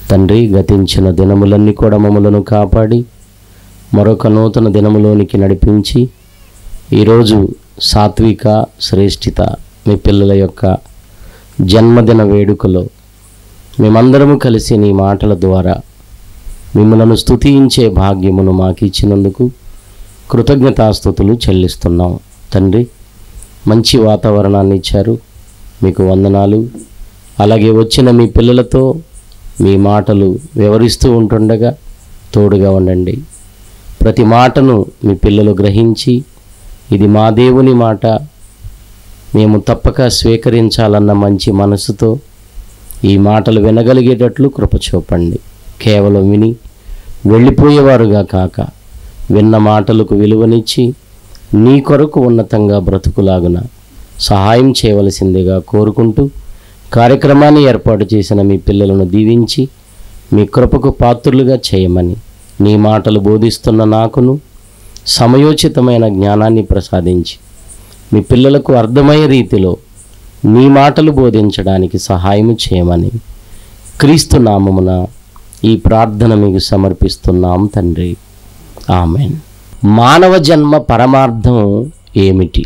తండ్రి గతించిన దినములన్నీ కూడా మమ్మలను కాపాడి మరొక నూతన దినములోనికి నడిపించి ఈరోజు సాత్విక శ్రేష్ఠిత మీ పిల్లల యొక్క జన్మదిన వేడుకలో మేమందరము కలిసి నీ మాటల ద్వారా మిమ్మలను స్తుతించే భాగ్యమును మాకు ఇచ్చినందుకు కృతజ్ఞతాస్థుతులు చెల్లిస్తున్నాం తండ్రి మంచి వాతావరణాన్ని ఇచ్చారు మీకు వందనాలు అలాగే వచ్చిన మీ పిల్లలతో మీ మాటలు వివరిస్తూ ఉంటుండగా తోడుగా ఉండండి ప్రతి మాటను మీ పిల్లలు గ్రహించి ఇది మా దేవుని మాట మేము తప్పక స్వీకరించాలన్న మంచి మనసుతో ఈ మాటలు వినగలిగేటట్లు కృప చూపండి కేవలం విని వెళ్ళిపోయేవారుగా కాక విన్న మాటలకు విలువనిచ్చి నీ కొరకు ఉన్నతంగా బ్రతుకులాగున సహాయం చేయవలసిందిగా కోరుకుంటూ కార్యక్రమాన్ని ఏర్పాటు చేసిన మీ పిల్లలను దీవించి మీ కృపకు పాత్రులుగా చేయమని నీ మాటలు బోధిస్తున్న నాకును సమయోచితమైన జ్ఞానాన్ని ప్రసాదించి మీ పిల్లలకు అర్థమయ్యే రీతిలో నీ మాటలు బోధించడానికి సహాయం చేయమని క్రీస్తు నామమున ఈ ప్రార్థన మీకు సమర్పిస్తున్నాం తండ్రి ఆమెన్ మానవ జన్మ పరమార్థం ఏమిటి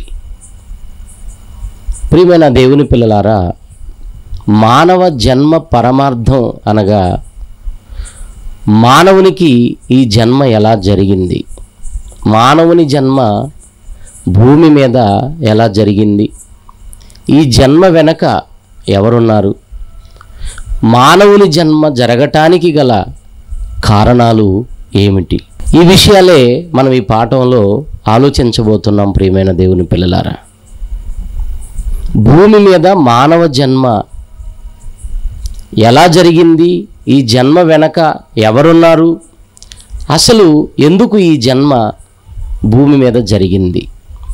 ప్రియమైన దేవుని పిల్లలారా మానవ జన్మ పరమార్థం అనగా మానవునికి ఈ జన్మ ఎలా జరిగింది మానవుని జన్మ భూమి మీద ఎలా జరిగింది ఈ జన్మ వెనక ఎవరున్నారు మానవుని జన్మ జరగటానికి గల కారణాలు ఏమిటి ఈ విషయాలే మనం ఈ పాఠంలో ఆలోచించబోతున్నాం ప్రియమైన దేవుని పిల్లలారా భూమి మీద మానవ జన్మ ఎలా జరిగింది ఈ జన్మ వెనక ఎవరున్నారు అసలు ఎందుకు ఈ జన్మ భూమి మీద జరిగింది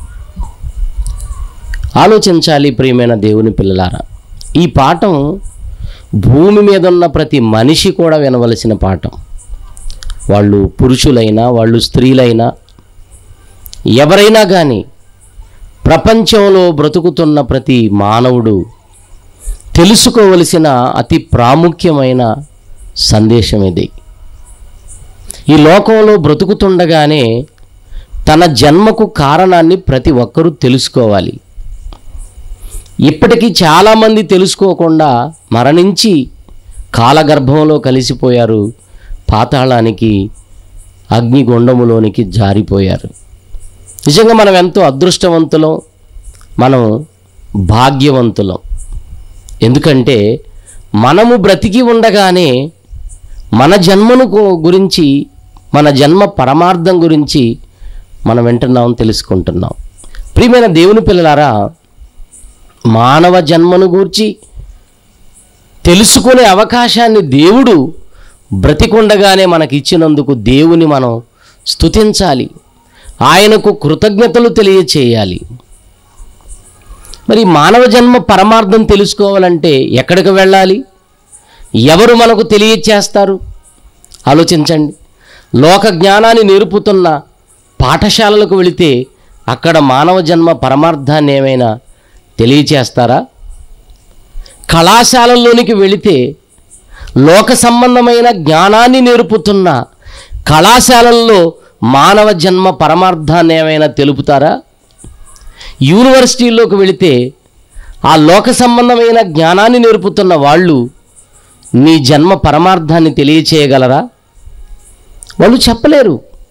ఆలోచించాలి ప్రియమైన దేవుని పిల్లలారా ఈ పాఠం భూమి మీద ఉన్న ప్రతి మనిషి కూడా వినవలసిన పాఠం వాళ్ళు పురుషులైనా వాళ్ళు స్త్రీలైనా ఎవరైనా కానీ ప్రపంచంలో బ్రతుకుతున్న ప్రతి మానవుడు తెలుసుకోవలసిన అతి ప్రాముఖ్యమైన సందేశం ఇది ఈ లోకంలో బ్రతుకుతుండగానే తన జన్మకు కారణాన్ని ప్రతి ఒక్కరూ తెలుసుకోవాలి ఇప్పటికీ చాలామంది తెలుసుకోకుండా మరణించి కాలగర్భంలో కలిసిపోయారు పాతాళానికి అగ్నిగుండములోనికి జారిపోయారు నిజంగా మనం ఎంతో అదృష్టవంతులం మనం భాగ్యవంతులం ఎందుకంటే మనము బ్రతికి ఉండగానే మన జన్మను గు- గురించి మన జన్మ పరమార్థం గురించి మనం వింటున్నాం తెలుసుకుంటున్నాం ప్రియమైన దేవుని పిల్లలారా మానవ జన్మను గూర్చి తెలుసుకునే అవకాశాన్ని దేవుడు బ్రతికుండగానే మనకి ఇచ్చినందుకు దేవుని మనం స్తుతించాలి ఆయనకు కృతజ్ఞతలు తెలియచేయాలి మరి మానవ జన్మ పరమార్థం తెలుసుకోవాలంటే ఎక్కడికి వెళ్ళాలి ఎవరు మనకు తెలియచేస్తారు ఆలోచించండి లోక జ్ఞానాన్ని నేర్పుతున్న పాఠశాలలకు వెళితే అక్కడ మానవ జన్మ పరమార్థాన్ని ఏమైనా తెలియచేస్తారా కళాశాలల్లోనికి వెళితే లోక సంబంధమైన జ్ఞానాన్ని నేర్పుతున్న కళాశాలల్లో మానవ జన్మ పరమార్థాన్ని ఏమైనా తెలుపుతారా యూనివర్సిటీల్లోకి వెళితే ఆ లోక సంబంధమైన జ్ఞానాన్ని నేర్పుతున్న వాళ్ళు నీ జన్మ పరమార్థాన్ని తెలియచేయగలరా వాళ్ళు చెప్పలేరు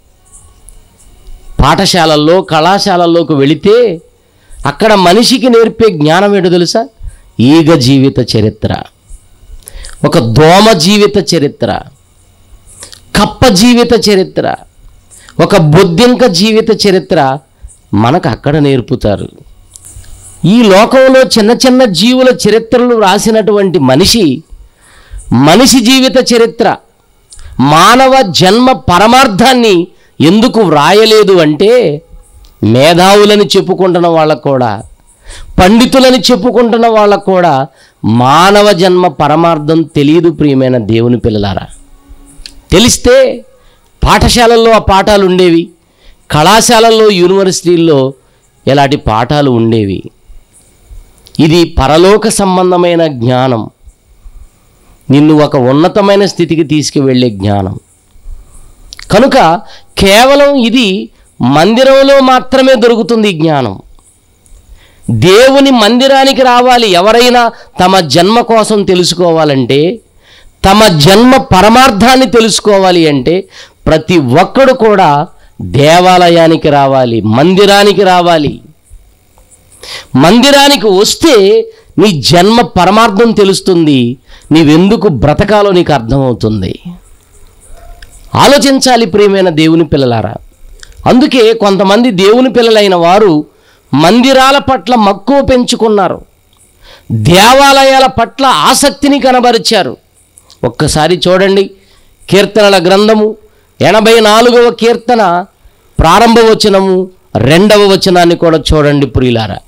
పాఠశాలల్లో కళాశాలల్లోకి వెళితే అక్కడ మనిషికి నేర్పే జ్ఞానం ఏంటో తెలుసా ఈగ జీవిత చరిత్ర ఒక దోమ జీవిత చరిత్ర కప్ప జీవిత చరిత్ర ఒక బొద్దింక జీవిత చరిత్ర మనకు అక్కడ నేర్పుతారు ఈ లోకంలో చిన్న చిన్న జీవుల చరిత్రలు రాసినటువంటి మనిషి మనిషి జీవిత చరిత్ర మానవ జన్మ పరమార్థాన్ని ఎందుకు వ్రాయలేదు అంటే మేధావులని చెప్పుకుంటున్న వాళ్ళకు కూడా పండితులని చెప్పుకుంటున్న వాళ్ళకు కూడా మానవ జన్మ పరమార్థం తెలియదు ప్రియమైన దేవుని పిల్లలారా తెలిస్తే పాఠశాలల్లో ఆ పాఠాలు ఉండేవి కళాశాలల్లో యూనివర్సిటీల్లో ఇలాంటి పాఠాలు ఉండేవి ఇది పరలోక సంబంధమైన జ్ఞానం నిన్ను ఒక ఉన్నతమైన స్థితికి తీసుకువెళ్ళే జ్ఞానం కనుక కేవలం ఇది మందిరంలో మాత్రమే దొరుకుతుంది ఈ జ్ఞానం దేవుని మందిరానికి రావాలి ఎవరైనా తమ జన్మ కోసం తెలుసుకోవాలంటే తమ జన్మ పరమార్థాన్ని తెలుసుకోవాలి అంటే ప్రతి ఒక్కడు కూడా దేవాలయానికి రావాలి మందిరానికి రావాలి మందిరానికి వస్తే నీ జన్మ పరమార్థం తెలుస్తుంది నీవెందుకు బ్రతకాలో నీకు అర్థమవుతుంది ఆలోచించాలి ప్రియమైన దేవుని పిల్లలారా అందుకే కొంతమంది దేవుని పిల్లలైన వారు మందిరాల పట్ల మక్కువ పెంచుకున్నారు దేవాలయాల పట్ల ఆసక్తిని కనబరిచారు ఒక్కసారి చూడండి కీర్తనల గ్రంథము ఎనభై నాలుగవ కీర్తన ప్రారంభ వచనము రెండవ వచనాన్ని కూడా చూడండి ప్రియులారా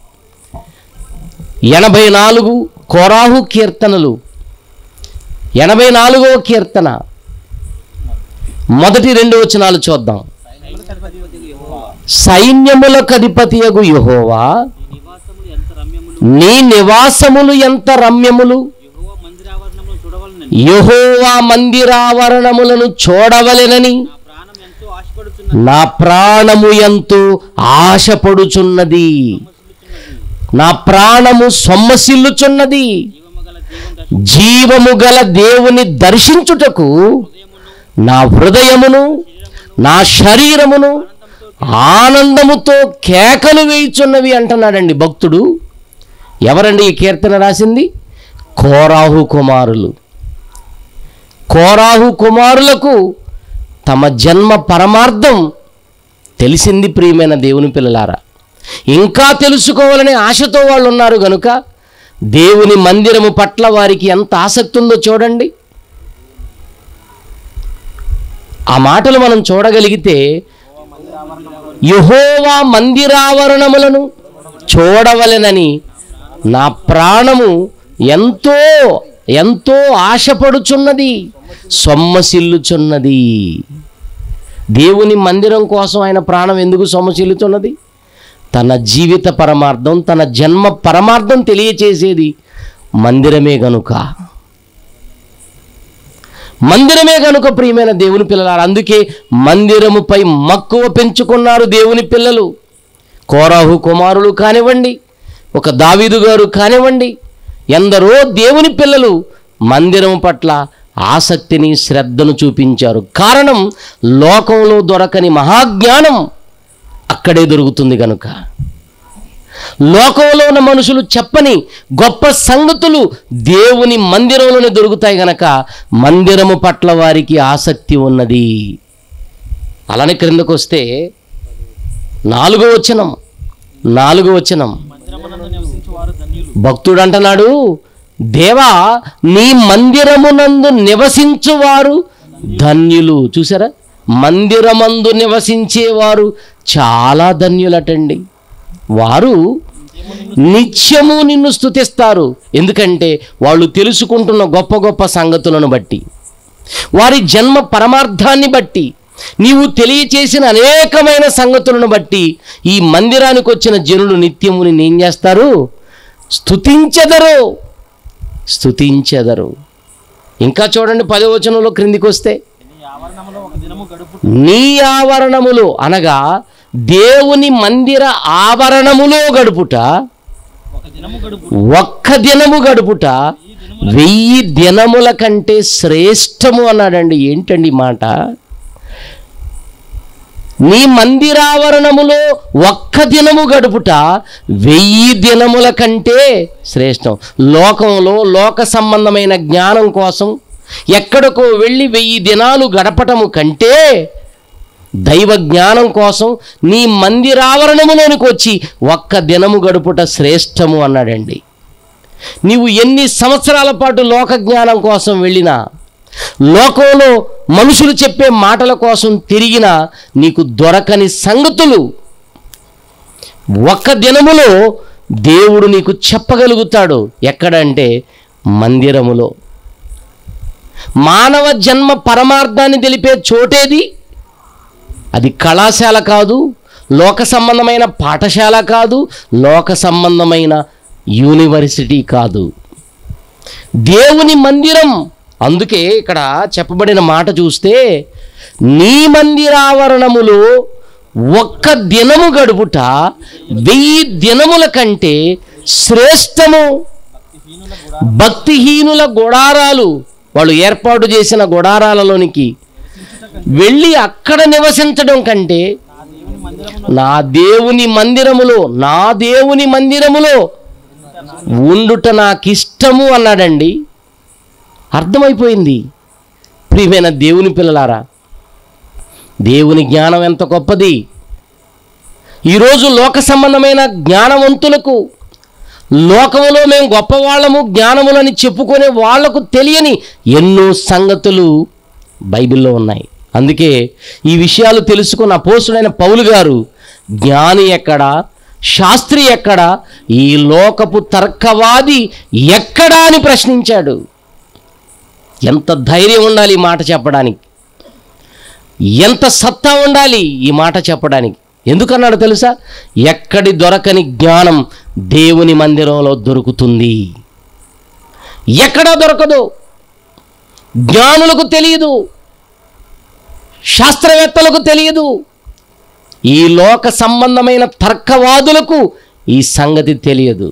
ఎనభై నాలుగు కోరాహు కీర్తనలు ఎనభై నాలుగవ కీర్తన మొదటి రెండు వచనాలు చూద్దాం సైన్యములకు అధిపతియగు యహోవా నివాసములు ఎంత రమ్యములు నీ నివాసములు ఎంత రమ్యములు యెహోవా మందిరావరణములను చూడవలనని యహోవా మందిరావరణములను చూడవలెనని నా ప్రాణం ఎంతో ఆశపడుతున్నది నా ప్రాణము ఎంతో ఆశపడుచున్నది నా ప్రాణము సొమ్మసిల్లుచున్నది జీవము గల జీవము గల దేవుని దర్శనమును దేవుని దర్శించుటకు హృదయమును నా హృదయమును నా శరీరమును ఆనందముతో కేకలు వేయుచున్నవి అంటున్నాడండి భక్తుడు ఎవరండి ఈ కీర్తన రాసింది కోరాహు కుమారులు కోరాహు కుమారులకు తమ జన్మ పరమార్థం తెలిసింది ప్రియమైన దేవుని పిల్లలారా ఇంకా తెలుసుకోవాలనే ఆశతో వాళ్ళు ఉన్నారు గనుక దేవుని మందిరము పట్ల వారికి ఎంత ఆసక్తి ఉందో చూడండి ఆ మాటలు మనం చూడగలిగితే యహోవా మందిరావరణములను చూడవలెనని నా ప్రాణము ఎంతో ఎంతో ఆశపడుచున్నది సొమ్మసిల్లుచున్నది దేవుని మందిరం కోసం ఆయన ప్రాణం ఎందుకు సొమ్మసిల్లుచున్నది తన జీవిత పరమార్థం తన జన్మ పరమార్థం తెలియచేసేది మందిరమే గనుక మందిరమే గనుక ప్రియమైన దేవుని పిల్లలారు అందుకే మందిరముపై మక్కువ పెంచుకున్నారు దేవుని పిల్లలు కోరాహు కుమారులు కానివ్వండి ఒక దావీదు గారు కానివ్వండి ఎందరో దేవుని పిల్లలు మందిరం పట్ల ఆసక్తిని శ్రద్ధను చూపించారు కారణం లోకంలో దొరకని మహాజ్ఞానం అక్కడే దొరుకుతుంది కనుక లోకంలో ఉన్న మనుషులు చెప్పని గొప్ప సంగతులు దేవుని మందిరంలోనే దొరుకుతాయి గనక మందిరము పట్ల వారికి ఆసక్తి ఉన్నది అలానే క్రిందకు వస్తే నాలుగో వచనం నాలుగో వచనం మందిరమునందు నివసించు వారు ధన్యులు భక్తుడు అంటున్నాడు దేవా నీ మందిరమునందు నివసించువారు ధన్యులు చూసారా మందిరమందు నివసించేవారు చాలా ధన్యులటండి వారు నిత్యము నిన్ను స్తుతిస్తారు ఎందుకంటే వాళ్ళు తెలుసుకుంటున్న గొప్ప గొప్ప సంగతులను బట్టి వారి జన్మ పరమార్థాన్ని బట్టి నీవు తెలియచేసిన అనేకమైన సంగతులను బట్టి ఈ మందిరానికి వచ్చిన జనులు నిత్యము నిన్ను ఏం చేస్తారు స్తుతించెదరు స్తుతించెదరు ఇంకా చూడండి పదవచనంలో క్రిందికి వస్తే నీ ఆవరణములో ఒక దినము గడుపు నీ ఆవరణములు అనగా దేవుని మందిర ఆవరణములో గడుపుట ఒక దినము గడుపు ఒక్క దినము గడుపుట వెయ్యి దినముల కంటే శ్రేష్టము అన్నాడండి ఏంటండి ఈ మాట నీ మందిరావరణములో ఒక్క దినము గడుపుట వెయ్యి దినముల కంటే శ్రేష్టం లోకంలో లోక సంబంధమైన జ్ఞానం కోసం ఎక్కడికో వెళ్ళి వెయ్యి దినాలు గడపటము కంటే దైవ జ్ఞానం కోసం నీ మందిరావరణములోనికి వచ్చి ఒక్క దినము గడుపుట శ్రేష్టము అన్నాడండి నీవు ఎన్ని సంవత్సరాల పాటు లోక జ్ఞానం కోసం వెళ్ళినా లోకంలో మనుషులు చెప్పే మాటల కోసం తిరిగినా నీకు దొరకని సంగతులు ఒక్క దినములో దేవుడు నీకు చెప్పగలుగుతాడు ఎక్కడంటే మందిరములో మానవ జన్మ పరమార్థాన్ని తెలిపే చోటేది అది కళాశాల కాదు లోక సంబంధమైన పాఠశాల కాదు లోక సంబంధమైన యూనివర్సిటీ కాదు దేవుని మందిరం అందుకే ఇక్కడ చెప్పబడిన మాట చూస్తే నీ మందిరావరణములో ఒక్క దినము గడుపుట వెయ్యి దినముల కంటే శ్రేష్టము భక్తిహీనుల గుడారాలు వాళ్ళు ఏర్పాటు చేసిన గుడారాలలోనికి వెళ్ళి అక్కడ నివసించడం కంటే నా దేవుని మందిరములో నా దేవుని మందిరములో ఉండుట నాకిష్టము అన్నాడండి అర్థమైపోయింది ప్రియమైన దేవుని పిల్లలారా దేవుని జ్ఞానం ఎంత గొప్పది ఈరోజు లోక సంబంధమైన జ్ఞానవంతులకు లోకములో మేము గొప్పవాళ్ళము జ్ఞానములని చెప్పుకునే వాళ్లకు తెలియని ఎన్నో సంగతులు బైబిల్లో ఉన్నాయి అందుకే ఈ విషయాలు తెలుసుకున్న అపోసుడైన పౌలు గారు జ్ఞాని ఎక్కడా శాస్త్రి ఎక్కడా ఈ లోకపు తర్కవాది ఎక్కడా అని ప్రశ్నించాడు ఎంత ధైర్యం ఉండాలి ఈ మాట చెప్పడానికి ఎంత సత్తా ఉండాలి ఈ మాట చెప్పడానికి ఎందుకన్నాడు తెలుసా ఎక్కడి దొరకని జ్ఞానం దేవుని మందిరంలో దొరుకుతుంది ఎక్కడా దొరకదు జ్ఞానులకు తెలియదు శాస్త్రవేత్తలకు తెలియదు ఈ లోక సంబంధమైన తర్కవాదులకు ఈ సంగతి తెలియదు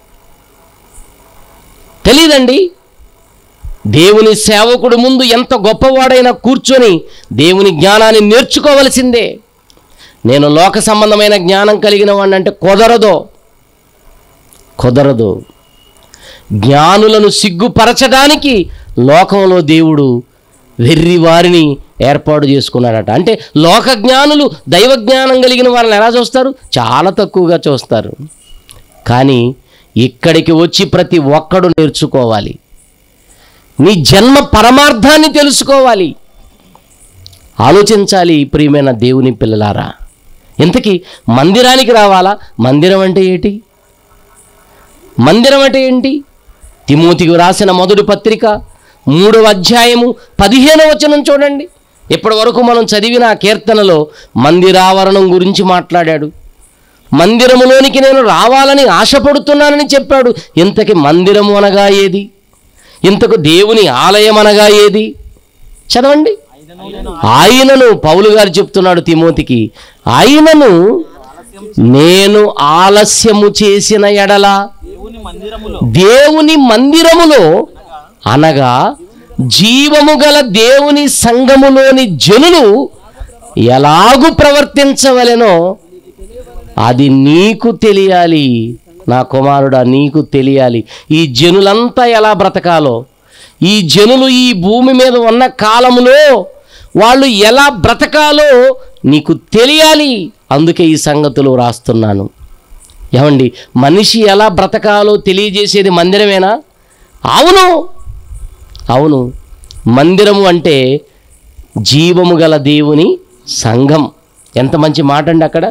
తెలియదండి దేవుని సేవకుడు ముందు ఎంత గొప్పవాడైనా కూర్చొని దేవుని జ్ఞానాన్ని నేర్చుకోవలసిందే నేను లోక సంబంధమైన జ్ఞానం కలిగిన వాడిని అంటే కుదరదు కుదరదు జ్ఞానులను సిగ్గుపరచడానికి లోకంలో దేవుడు వెర్రి వారిని ఏర్పాటు చేసుకున్నాడట అంటే లోక జ్ఞానులు దైవ జ్ఞానం కలిగిన వారిని ఎలా చూస్తారు చాలా తక్కువగా చూస్తారు కానీ ఇక్కడికి వచ్చి ప్రతి ఒక్కడు నేర్చుకోవాలి నీ జన్మ పరమార్థాన్ని తెలుసుకోవాలి ఆలోచించాలి ప్రియమైన దేవుని పిల్లలారా ఇంతకీ మందిరానికి రావాలా మందిరం అంటే ఏంటి మందిరం అంటే ఏంటి తిమోతికి రాసిన మొదటి పత్రిక మూడవ అధ్యాయము పదిహేనవ వచనం చూడండి ఇప్పటి వరకు మనం చదివిన ఆ కీర్తనలో మందిరావరణం గురించి మాట్లాడాడు మందిరములోనికి నేను రావాలని ఆశపడుతున్నానని చెప్పాడు ఇంతకి మందిరము అనగా ఏది ఇంతకు దేవుని ఆలయం అనగా ఏది చదవండి అయినను నేను ఆయనను పౌలు గారు చెప్తున్నాడు తిమోతికి ఆయనను నేను ఆలస్యము చేసిన ఎడల దేవుని మందిరములో దేవుని మందిరములో అనగా జీవము గల దేవుని సంఘములోని జనులు ఎలాగు ప్రవర్తించవలెనో అది నీకు తెలియాలి నా కుమారుడా నీకు తెలియాలి ఈ జనులంతా ఎలా బ్రతకాలో ఈ జనులు ఈ భూమి మీద ఉన్న కాలములో వాళ్ళు ఎలా బ్రతకాలో నీకు తెలియాలి అందుకే ఈ సంగతులు రాస్తున్నాను ఏమండి మనిషి ఎలా బ్రతకాలో తెలియజేసేది మందిరమేనా అవును అవును మందిరము అంటే జీవము గల దేవుని సంఘం ఎంత మంచి మాట అండి అక్కడ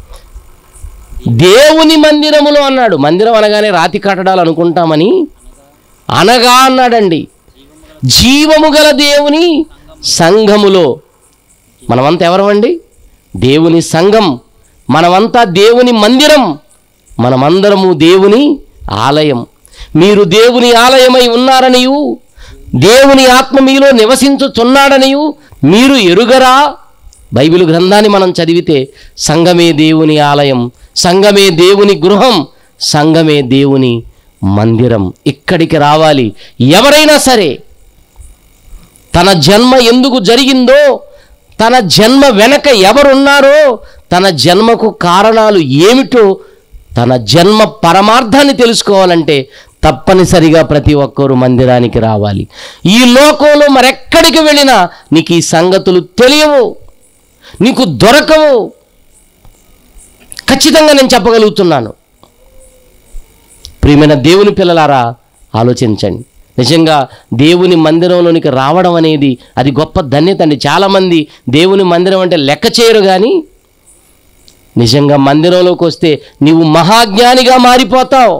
దేవుని మందిరములో అన్నాడు మందిరం అనగానే రాతి కట్టడాలు అనుకుంటామని అనగా అన్నాడండి జీవము గల దేవుని సంఘములో మనమంతా ఎవరమండి దేవుని సంఘం మనమంతా దేవుని మందిరం మనమందరము దేవుని ఆలయం మీరు దేవుని ఆలయమై ఉన్నారనియు దేవుని ఆత్మ మీలో నివసించుచున్నాడనియు మీరు ఎరుగరా బైబిల్ గ్రంథాన్ని మనం చదివితే సంఘమే దేవుని ఆలయం సంఘమే దేవుని గృహం సంఘమే దేవుని మందిరం ఇక్కడికి రావాలి ఎవరైనా సరే తన జన్మ ఎందుకు జరిగిందో తన జన్మ వెనక ఎవరున్నారో తన జన్మకు కారణాలు ఏమిటో తన జన్మ పరమార్థాన్ని తెలుసుకోవాలంటే తప్పనిసరిగా ప్రతి ఒక్కరూ మందిరానికి రావాలి ఈ లోకంలో మరెక్కడికి వెళ్ళినా నీకు ఈ సంగతులు తెలియవు నీకు దొరకవు ఖచ్చితంగా నేను చెప్పగలుగుతున్నాను ప్రియమైన దేవుని పిల్లలారా ఆలోచించండి నిజంగా దేవుని మందిరంలోనికి రావడం అనేది అది గొప్ప ధన్యత అండి చాలామంది దేవుని మందిరం అంటే లెక్క చేయరు కానీ నిజంగా మందిరంలోకి వస్తే నీవు మహాజ్ఞానిగా మారిపోతావు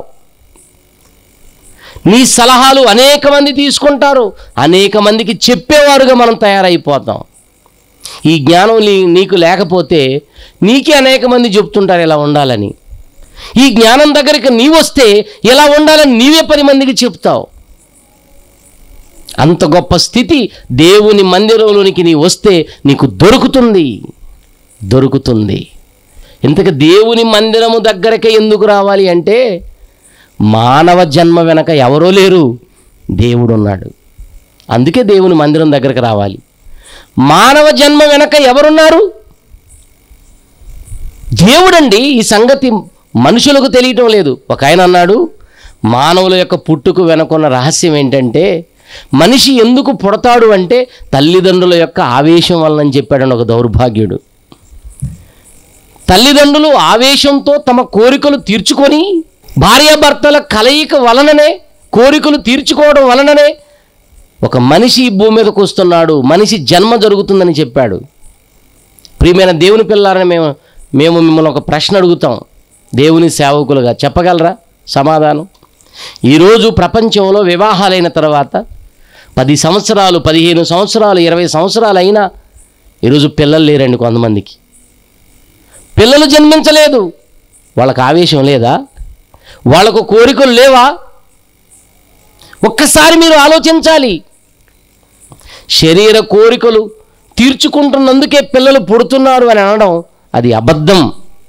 నీ సలహాలు అనేక మంది తీసుకుంటారు అనేక మందికి చెప్పేవారుగా మనం తయారైపోతాం ఈ జ్ఞానం నీ- నీకు లేకపోతే నీకే అనేక మంది చెప్తుంటారు ఇలా ఉండాలని ఈ జ్ఞానం దగ్గరికి నీవు వస్తే ఎలా ఉండాలని నీవే పది మందికి చెప్తావు అంత గొప్ప స్థితి దేవుని మందిరంలోనికి నీ వస్తే నీకు దొరుకుతుంది దొరుకుతుంది ఇంతకు దేవుని మందిరము దగ్గరకే ఎందుకు రావాలి అంటే మానవ జన్మ వెనక ఎవరో లేరు దేవుడు ఉన్నాడు అందుకే దేవుని మందిరం దగ్గరకు రావాలి మానవ జన్మ వెనక ఎవరున్నారు దేవుడండి ఈ సంగతి మనుషులకు తెలియటం లేదు ఒక ఆయన అన్నాడు మానవుల యొక్క పుట్టుకు వెనకున్న రహస్యం ఏంటంటే మనిషి ఎందుకు పుడతాడు అంటే తల్లిదండ్రుల యొక్క ఆవేశం వలనని చెప్పాడని ఒక దౌర్భాగ్యుడు తల్లిదండ్రులు ఆవేశంతో తమ కోరికలు తీర్చుకొని భార్యాభర్తల కలయిక వలననే కోరికలు తీర్చుకోవడం వలననే ఒక మనిషి ఈ భూమి మీదకు వస్తున్నాడు మనిషి జన్మ జరుగుతుందని చెప్పాడు ప్రియమైన దేవుని పిల్లారని మేము మేము మిమ్మల్ని ఒక ప్రశ్న అడుగుతాం దేవుని సేవకులుగా చెప్పగలరా సమాధానం ఈరోజు ప్రపంచంలో వివాహాలైన తర్వాత పది సంవత్సరాలు పదిహేను సంవత్సరాలు ఇరవై సంవత్సరాలు అయినా ఈరోజు పిల్లలు లేరండి కొంతమందికి పిల్లలు జన్మించలేదు వాళ్ళకి ఆవేశం లేదా వాళ్ళకు కోరికలు లేవా ఒక్కసారి మీరు ఆలోచించాలి శరీర కోరికలు తీర్చుకుంటున్నందుకే పిల్లలు పుడుతున్నారు అని అనడం అది అబద్ధం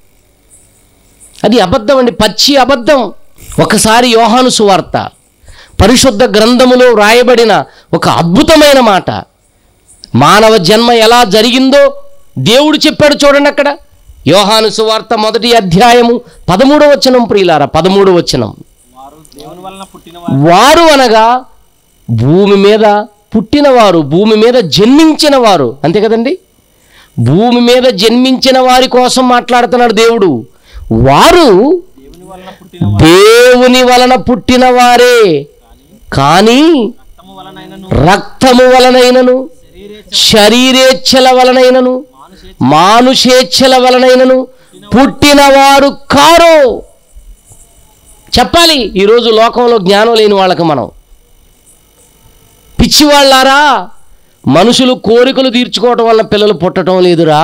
అది అబద్ధం అండి పచ్చి అబద్ధం ఒకసారి యోహాను సువార్త పరిశుద్ధ గ్రంథములో వ్రాయబడిన ఒక అద్భుతమైన మాట మానవ జన్మ ఎలా జరిగిందో దేవుడు చెప్పాడు చూడండి అక్కడ యోహాను సువార్త మొదటి అధ్యాయము పదమూడవ వచనం ప్రియులారా పదమూడవ వచనం వారు దేవుని వలన పుట్టిన వారు అనగా భూమి మీద పుట్టినవారు భూమి మీద జన్మించిన వారు అంతే కదండి భూమి మీద జన్మించిన వారి కోసం మాట్లాడుతున్నాడు దేవుడు వారు దేవుని వలన పుట్టిన దేవుని వలన పుట్టిన వారే కానీ రక్తము వలనైనను రక్తము వలనైనను శరీరే శరీరేచ్ఛల వలనైనను మానుషే మానుషేచ్ఛల వలనైనను పుట్టినవారు కారు చెప్పాలి ఈరోజు లోకంలో జ్ఞానం లేని వాళ్ళకి మనం పిచ్చివాళ్ళారా మనుషులు కోరికలు తీర్చుకోవటం వల్ల పిల్లలు పుట్టడం లేదురా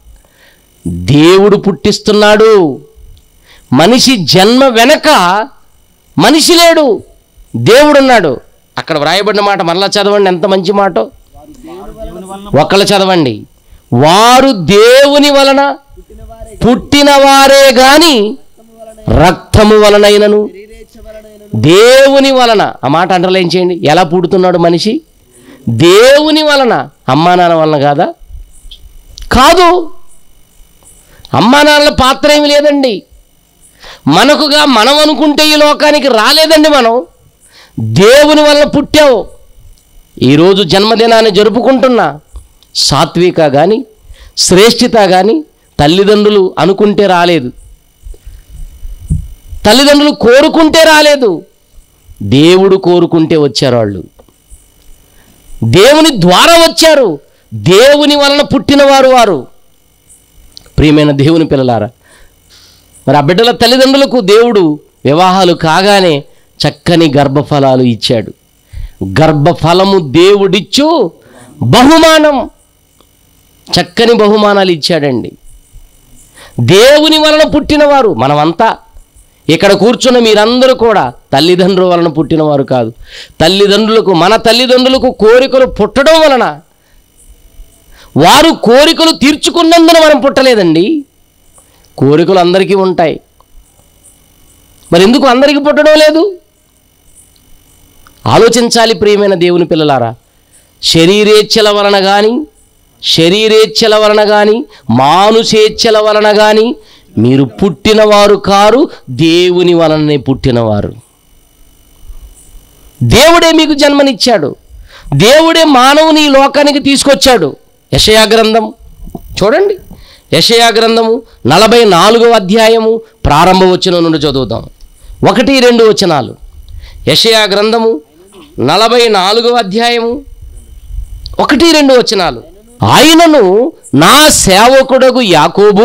దేవుడు పుట్టిస్తున్నాడు మనిషి జన్మ వెనక మనిషి లేడు దేవుడున్నాడు అక్కడ వ్రాయబడిన మాట మరలా చదవండి ఎంత మంచి మాటో దేవుని వలన ఒకళ్ళు చదవండి వారు దేవుని వలన పుట్టినవారే గాని రక్తము వలనైనను దేవుని వలన ఆ మాట అండర్లైన్ చేయండి ఎలా పుడుతున్నాడు మనిషి దేవుని వలన అమ్మా నాన్న వలన కాదా కాదు అమ్మా నాన్నల పాత్ర ఏమి లేదండి మనకుగా మనం అనుకుంటే ఈ లోకానికి రాలేదండి మనం దేవుని వలన పుట్టావు ఈరోజు జన్మదినాన్ని జరుపుకుంటున్నా సాత్విక కానీ శ్రేష్ఠిత కానీ తల్లిదండ్రులు అనుకుంటే రాలేదు తల్లిదండ్రులు కోరుకుంటే రాలేదు దేవుడు కోరుకుంటే వచ్చారు వాళ్ళు దేవుని ద్వారా వచ్చారు దేవుని వలన పుట్టినవారు వారు ప్రియమైన దేవుని పిల్లలారా మరి ఆ బిడ్డల తల్లిదండ్రులకు దేవుడు వివాహాలు కాగానే చక్కని గర్భఫలాలు ఇచ్చాడు గర్భఫలము దేవుడిచ్చు బహుమానం చక్కని బహుమానాలు ఇచ్చాడండి దేవుని వలన పుట్టినవారు మనమంతా ఇక్కడ కూర్చున్న మీరందరూ కూడా తల్లిదండ్రుల వలన పుట్టినవారు కాదు తల్లిదండ్రులకు మన తల్లిదండ్రులకు కోరికలు పుట్టడం వలన వారు కోరికలు తీర్చుకున్నందున మనం పుట్టలేదండి కోరికలు అందరికీ ఉంటాయి మరి ఎందుకు అందరికీ పుట్టడం లేదు ఆలోచించాలి ప్రియమైన దేవుని పిల్లలారా శరీరేచ్ఛల వలన కానీ శరీరేచ్ఛల వలన కానీ మానుషేచ్ఛల వలన కానీ మీరు పుట్టినవారు కారు దేవుని వలననే పుట్టినవారు దేవుడే మీకు జన్మనిచ్చాడు దేవుడే మానవుని ఈ లోకానికి తీసుకొచ్చాడు యషయా గ్రంథం చూడండి యషయా గ్రంథము నలభై నాలుగవ అధ్యాయము ప్రారంభ వచనం నుండి చదువుదాం ఒకటి రెండు వచనాలు యషయా గ్రంథము నలభై నాలుగవ అధ్యాయము ఒకటి రెండు వచనాలు ఆయనను నా సేవకుడగు యాకోబు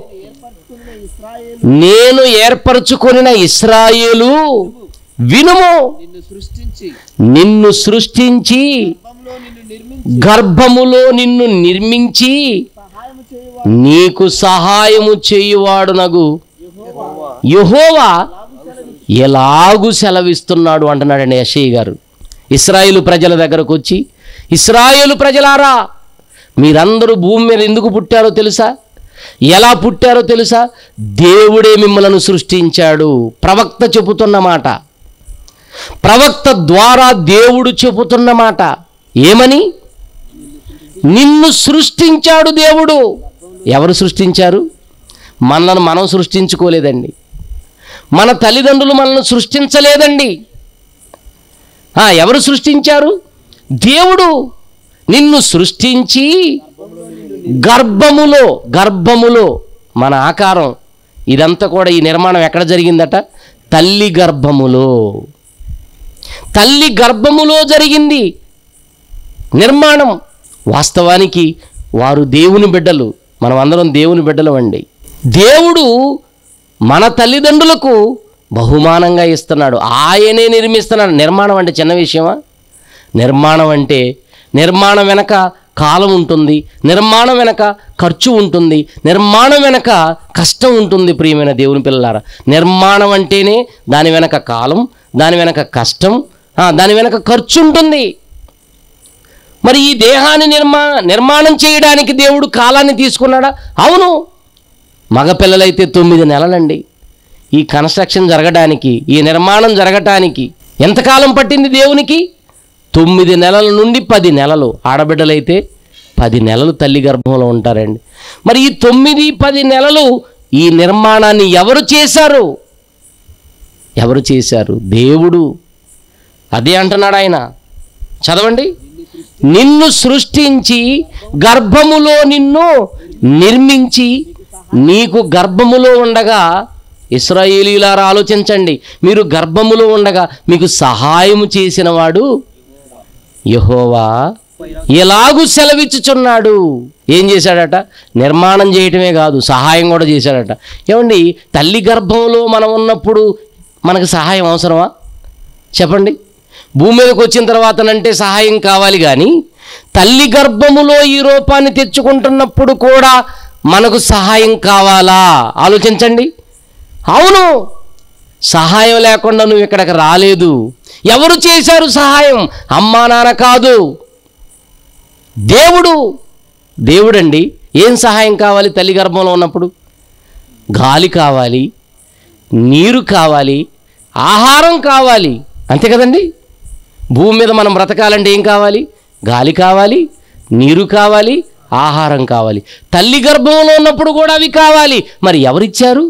నేను ఏర్పరచుకొనిన ఇస్రాయేలు వినుము నిన్ను సృష్టించి నిన్ను సృష్టించి గర్భంలో నిన్ను నిర్మించి గర్భములో నిన్ను నిర్మించి సహాయం చేయవాడు నీకు సహాయము చేయువాడునగు యెహోవా ఎలాగు సెలవిస్తున్నాడు అంటున్నాడండి యశయ్య గారు ఇస్రాయేలు ప్రజల దగ్గరకు వచ్చి ఇస్రాయేలు ప్రజలారా మీరందరూ భూమి మీద ఎందుకు పుట్టారో తెలుసా ఎలా పుట్టారో తెలుసా దేవుడే మిమ్మలను సృష్టించాడు ప్రవక్త చెబుతున్న మాట ప్రవక్త ద్వారా దేవుడు చెబుతున్న మాట ఏమని నిన్ను సృష్టించాడు దేవుడు ఎవరు సృష్టించారు మనల్ని మనం సృష్టించుకోలేదండి మన తల్లిదండ్రులు మనల్ని సృష్టించలేదండి ఆ, ఎవరు సృష్టించారు దేవుడు నిన్ను సృష్టించి గర్భములో గర్భములో మన ఆకారం ఇదంతా కూడా ఈ నిర్మాణం ఎక్కడ జరిగిందట తల్లి గర్భములో తల్లి గర్భములో జరిగింది నిర్మాణం వాస్తవానికి వారు దేవుని బిడ్డలు మనం అందరం దేవుని బిడ్డలు అండి దేవుడు మన తల్లిదండ్రులకు బహుమానంగా ఇస్తున్నాడు ఆయనే నిర్మిస్తున్నాడు నిర్మాణం అంటే చిన్న విషయమా నిర్మాణం అంటే నిర్మాణం వెనక కాలం ఉంటుంది నిర్మాణం వెనక ఖర్చు ఉంటుంది నిర్మాణం వెనక కష్టం ఉంటుంది ప్రియమైన దేవుని పిల్లలారా నిర్మాణం అంటేనే దాని వెనక కాలం దాని వెనక కష్టం ఆ, దాని వెనక ఖర్చు ఉంటుంది మరి ఈ దేహాన్ని నిర్మా నిర్మాణం చేయడానికి దేవుడు కాలాన్ని తీసుకున్నాడా అవును మగపిల్లలైతే తొమ్మిది నెలలండి ఈ కన్స్ట్రక్షన్ జరగడానికి ఈ నిర్మాణం జరగటానికి ఎంతకాలం పట్టింది దేవునికి తొమ్మిది నెలల నుండి పది నెలలు ఆడబిడ్డలైతే పది నెలలు తల్లి గర్భంలో ఉంటారండి మరి ఈ తొమ్మిది పది నెలలు ఈ నిర్మాణాన్ని ఎవరు చేశారు ఎవరు చేశారు దేవుడు అదే అంటున్నాడు ఆయన చదవండి నిన్ను సృష్టించి గర్భములో నిన్ను నిర్మించి నీకు గర్భములో ఉండగా ఇస్రాయేలీలారా ఆలోచించండి మీరు గర్భములో ఉండగా మీకు సహాయము చేసినవాడు యహోవా ఎలాగూ సెలవిచ్చుచున్నాడు ఏం చేశాడట నిర్మాణం చేయటమే కాదు సహాయం కూడా చేశాడట ఏమండి తల్లి గర్భంలో మనం ఉన్నప్పుడు మనకు సహాయం అవసరమా చెప్పండి భూమి మీదకి వచ్చిన తర్వాతనంటే సహాయం కావాలి కానీ తల్లి గర్భములో ఈ రూపాన్ని తెచ్చుకుంటున్నప్పుడు కూడా మనకు సహాయం కావాలా ఆలోచించండి అవును సహాయం లేకుండా నువ్వు ఇక్కడికి రాలేదు ఎవరు చేశారు సహాయం అమ్మా నాన్న కాదు దేవుడు దేవుడండి ఏం సహాయం కావాలి తల్లి గర్భంలో ఉన్నప్పుడు గాలి కావాలి నీరు కావాలి ఆహారం కావాలి అంతే కదండి భూమి మీద మనం బ్రతకాలంటే ఏం కావాలి గాలి కావాలి నీరు కావాలి ఆహారం కావాలి తల్లి గర్భంలో ఉన్నప్పుడు కూడా అవి కావాలి మరి ఎవరిచ్చారు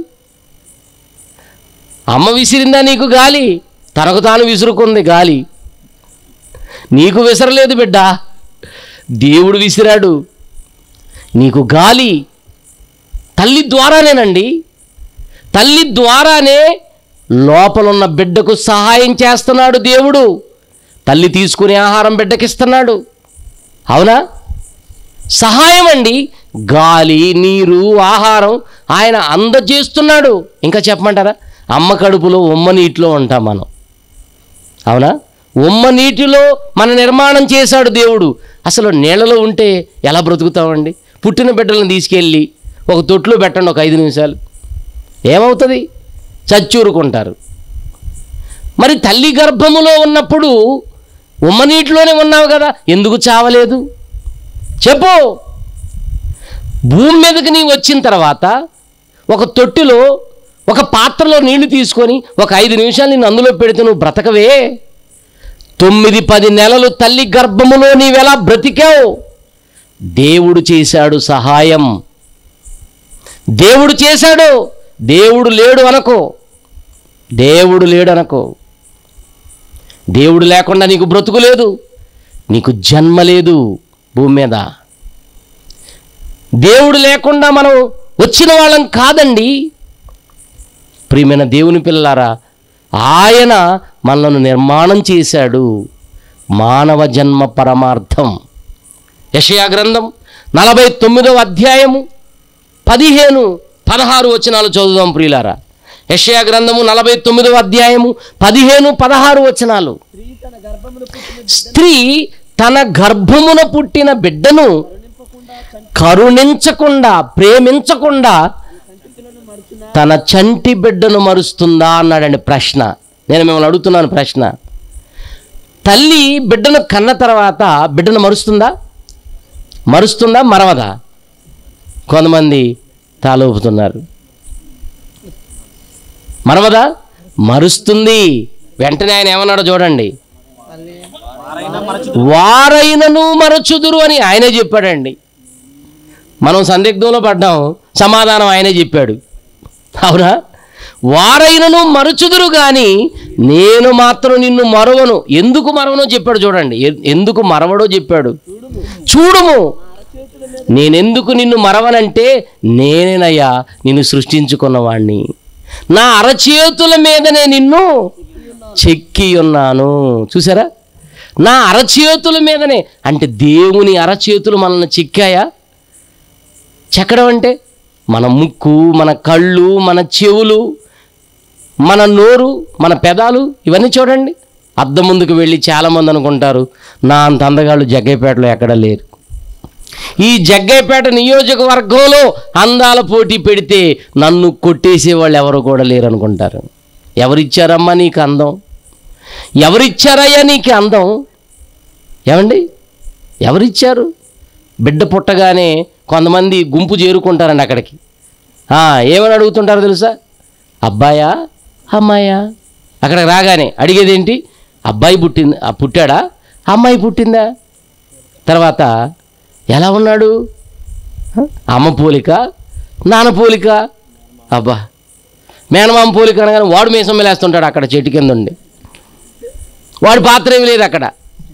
అమ్మ విసిరిందా నీకు గాలి తనకు తాను విసురుకుంది గాలి నీకు విసరలేదు బిడ్డ దేవుడు విసిరాడు నీకు గాలి తల్లి ద్వారానేనండి తల్లి ద్వారానే లోపలున్న బిడ్డకు సహాయం చేస్తున్నాడు దేవుడు తల్లి తీసుకునే ఆహారం బిడ్డకిస్తున్నాడు అవునా సహాయం అండి గాలి నీరు ఆహారం ఆయన అందజేస్తున్నాడు ఇంకా చెప్పమంటారా అమ్మ కడుపులో ఉమ్మ నీటిలో ఉంటాం మనం అవునా ఉమ్మ నీటిలో మన నిర్మాణం చేశాడు దేవుడు అసలు నీళ్ళలో ఉంటే ఎలా బ్రతుకుతామండి పుట్టిన బిడ్డలను తీసుకెళ్ళి ఒక తొట్లో పెట్టండి ఒక ఐదు నిమిషాలు ఏమవుతుంది చచ్చూరుకుంటారు మరి తల్లి గర్భములో ఉన్నప్పుడు ఉమ్మ నీటిలోనే ఉన్నావు కదా ఎందుకు చావలేదు చెప్పు భూమి మీదకి నీ వచ్చిన తర్వాత ఒక తొట్టిలో ఒక పాత్రలో నీళ్లు తీసుకొని ఒక ఐదు నిమిషాలు నేను అందులో పెడితే నువ్వు బ్రతకవే తొమ్మిది పది నెలలు తల్లి గర్భములో నీవెలా బ్రతికావు దేవుడు చేశాడు సహాయం దేవుడు చేశాడు దేవుడు లేడు అనకో దేవుడు లేడు అనకో దేవుడు లేకుండా నీకు బ్రతుకు లేదు నీకు జన్మ లేదు భూమి మీద దేవుడు లేకుండా మనం వచ్చిన వాళ్ళం కాదండి ప్రియమైన దేవుని పిల్లారా ఆయన మనలను నిర్మాణం చేశాడు మానవ జన్మ పరమార్థం యషయా గ్రంథం నలభై తొమ్మిదవ అధ్యాయము పదిహేను పదహారు వచనాలు చదువుదాం ప్రియులారా యషయా గ్రంథము నలభై తొమ్మిదవ అధ్యాయము పదిహేను పదహారు వచనాలు స్త్రీ తన గర్భమున పుట్టిన స్త్రీ తన గర్భమున పుట్టిన బిడ్డను నింపకుండా కరుణించకుండా ప్రేమించకుండా చంటిపిల్లను మరుచున తన చంటి బిడ్డను మరుస్తుందా అన్నాడండి ప్రశ్న నేను మిమ్మల్ని అడుగుతున్నాను ప్రశ్న తల్లి బిడ్డను కన్న తర్వాత బిడ్డను మరుస్తుందా మరుస్తుందా మరవదా కొంతమంది తాలూపుతున్నారు మరవదా మరుస్తుంది వెంటనే ఆయన ఏమన్నాడో చూడండి వారైనా మరచు వారైనను మరచుదురు అని ఆయనే చెప్పాడండి మనం సందిగ్ధంలో పడ్డాం సమాధానం ఆయనే చెప్పాడు అవునా వారైనను మరచుదురు గాని నేను మాత్రం నిన్ను మరవను ఎందుకు మరవనో చెప్పాడు చూడండి ఎ- ఎందుకు మరవడో చెప్పాడు చూడుము నేనెందుకు నిన్ను మరవనంటే నేనేనయ్యా నిన్ను సృష్టించుకున్నవాణ్ణి నా అరచేతుల మీదనే నిన్ను చెక్కి ఉన్నాను చూసారా నా అరచేతుల మీదనే అంటే దేవుని అరచేతులు మనల్ని చెక్కాయా చెక్కడం అంటే మన ముక్కు మన కళ్ళు మన చెవులు మన నోరు మన పెదాలు ఇవన్నీ చూడండి అద్దం ముందుకు వెళ్ళి చాలామంది అనుకుంటారు నా అంత అందగాళ్ళు జగ్గైపేటలో ఎక్కడ లేరు ఈ జగ్గైపేట నియోజకవర్గంలో అందాల పోటీ పెడితే నన్ను కొట్టేసే వాళ్ళు ఎవరు కూడా లేరు అనుకుంటారు ఎవరిచ్చారమ్మా నీకు అందం ఎవరిచ్చారయ్యా నీకు అందం ఏమండి ఎవరిచ్చారు బిడ్డ పుట్టగానే కొంతమంది గుంపు చేరుకుంటారండి అక్కడికి ఆ, ఏమని అడుగుతుంటారో తెలుసా అబ్బాయా అమ్మాయా అక్కడికి రాగానే అడిగేది ఏంటి అబ్బాయి పుట్టింది ఆ, పుట్టాడా అమ్మాయి పుట్టిందా తర్వాత ఎలా ఉన్నాడు హ? అమ్మ పోలిక నాన్న పోలిక అబ్బా మేనమామ పోలిక అనగానే వాడు మీసం వేస్తుంటాడు అక్కడ చెట్టు కింద ఉండి వాడి పాత్ర ఏమి లేదు అక్కడ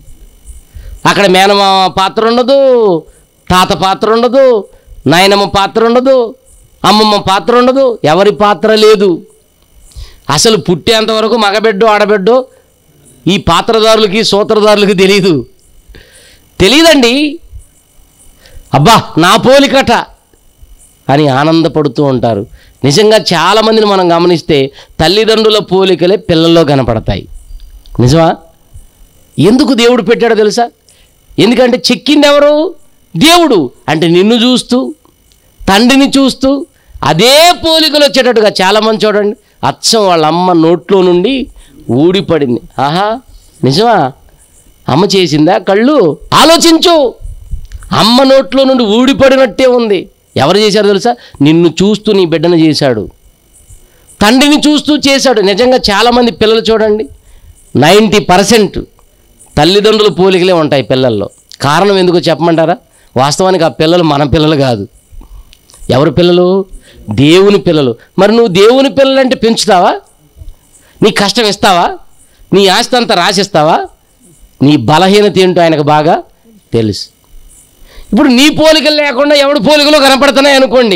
అక్కడ మేనమామ పాత్ర ఉండదు తాత పాత్ర ఉండదు నాయనమ్మ పాత్ర ఉండదు అమ్మమ్మ పాత్ర ఉండదు ఎవరి పాత్ర లేదు అసలు పుట్టేంత వరకు మగబిడ్డో ఆడబిడ్డో ఈ పాత్రదారులకి సూత్రధారులకి తెలియదు తెలియదండి అబ్బా నా పోలికట అని ఆనందపడుతూ ఉంటారు నిజంగా చాలామందిని మనం గమనిస్తే తల్లిదండ్రుల పోలికలే పిల్లల్లో కనపడతాయి నిజమా ఎందుకు దేవుడు పెట్టాడో తెలుసా ఎందుకంటే చెక్కింది ఎవరు దేవుడు అంటే నిన్ను చూస్తూ తండ్రిని చూస్తూ అదే పోలికలు వచ్చేటట్టుగా చాలామంది చూడండి అచ్చం వాళ్ళ అమ్మ నోట్లో నుండి ఊడిపడింది ఆహా నిజమా అమ్మ చేసిందా కళ్ళు ఆలోచించు అమ్మ నోట్లో నుండి ఊడిపడినట్టే ఉంది ఎవరు చేశారు తెలుసా నిన్ను చూస్తూ నీ బిడ్డను చేశాడు తండ్రిని చూస్తూ చేశాడు నిజంగా చాలామంది పిల్లలు చూడండి నైంటీ పర్సెంట్ తల్లిదండ్రుల పోలికలే ఉంటాయి పిల్లల్లో కారణం ఎందుకో చెప్పమంటారా వాస్తవానికి ఆ పిల్లలు మన పిల్లలు కాదు ఎవరి పిల్లలు దేవుని పిల్లలు మరి నువ్వు దేవుని పిల్లలంటే పెంచుతావా నీ కష్టం ఇస్తావా నీ ఆస్తి అంతా రాసిస్తావా నీ బలహీనత ఏంటో ఆయనకు బాగా తెలుసు ఇప్పుడు నీ పోలికలు లేకుండా ఎవడు పోలికలు కనపడుతున్నాయి అనుకోండి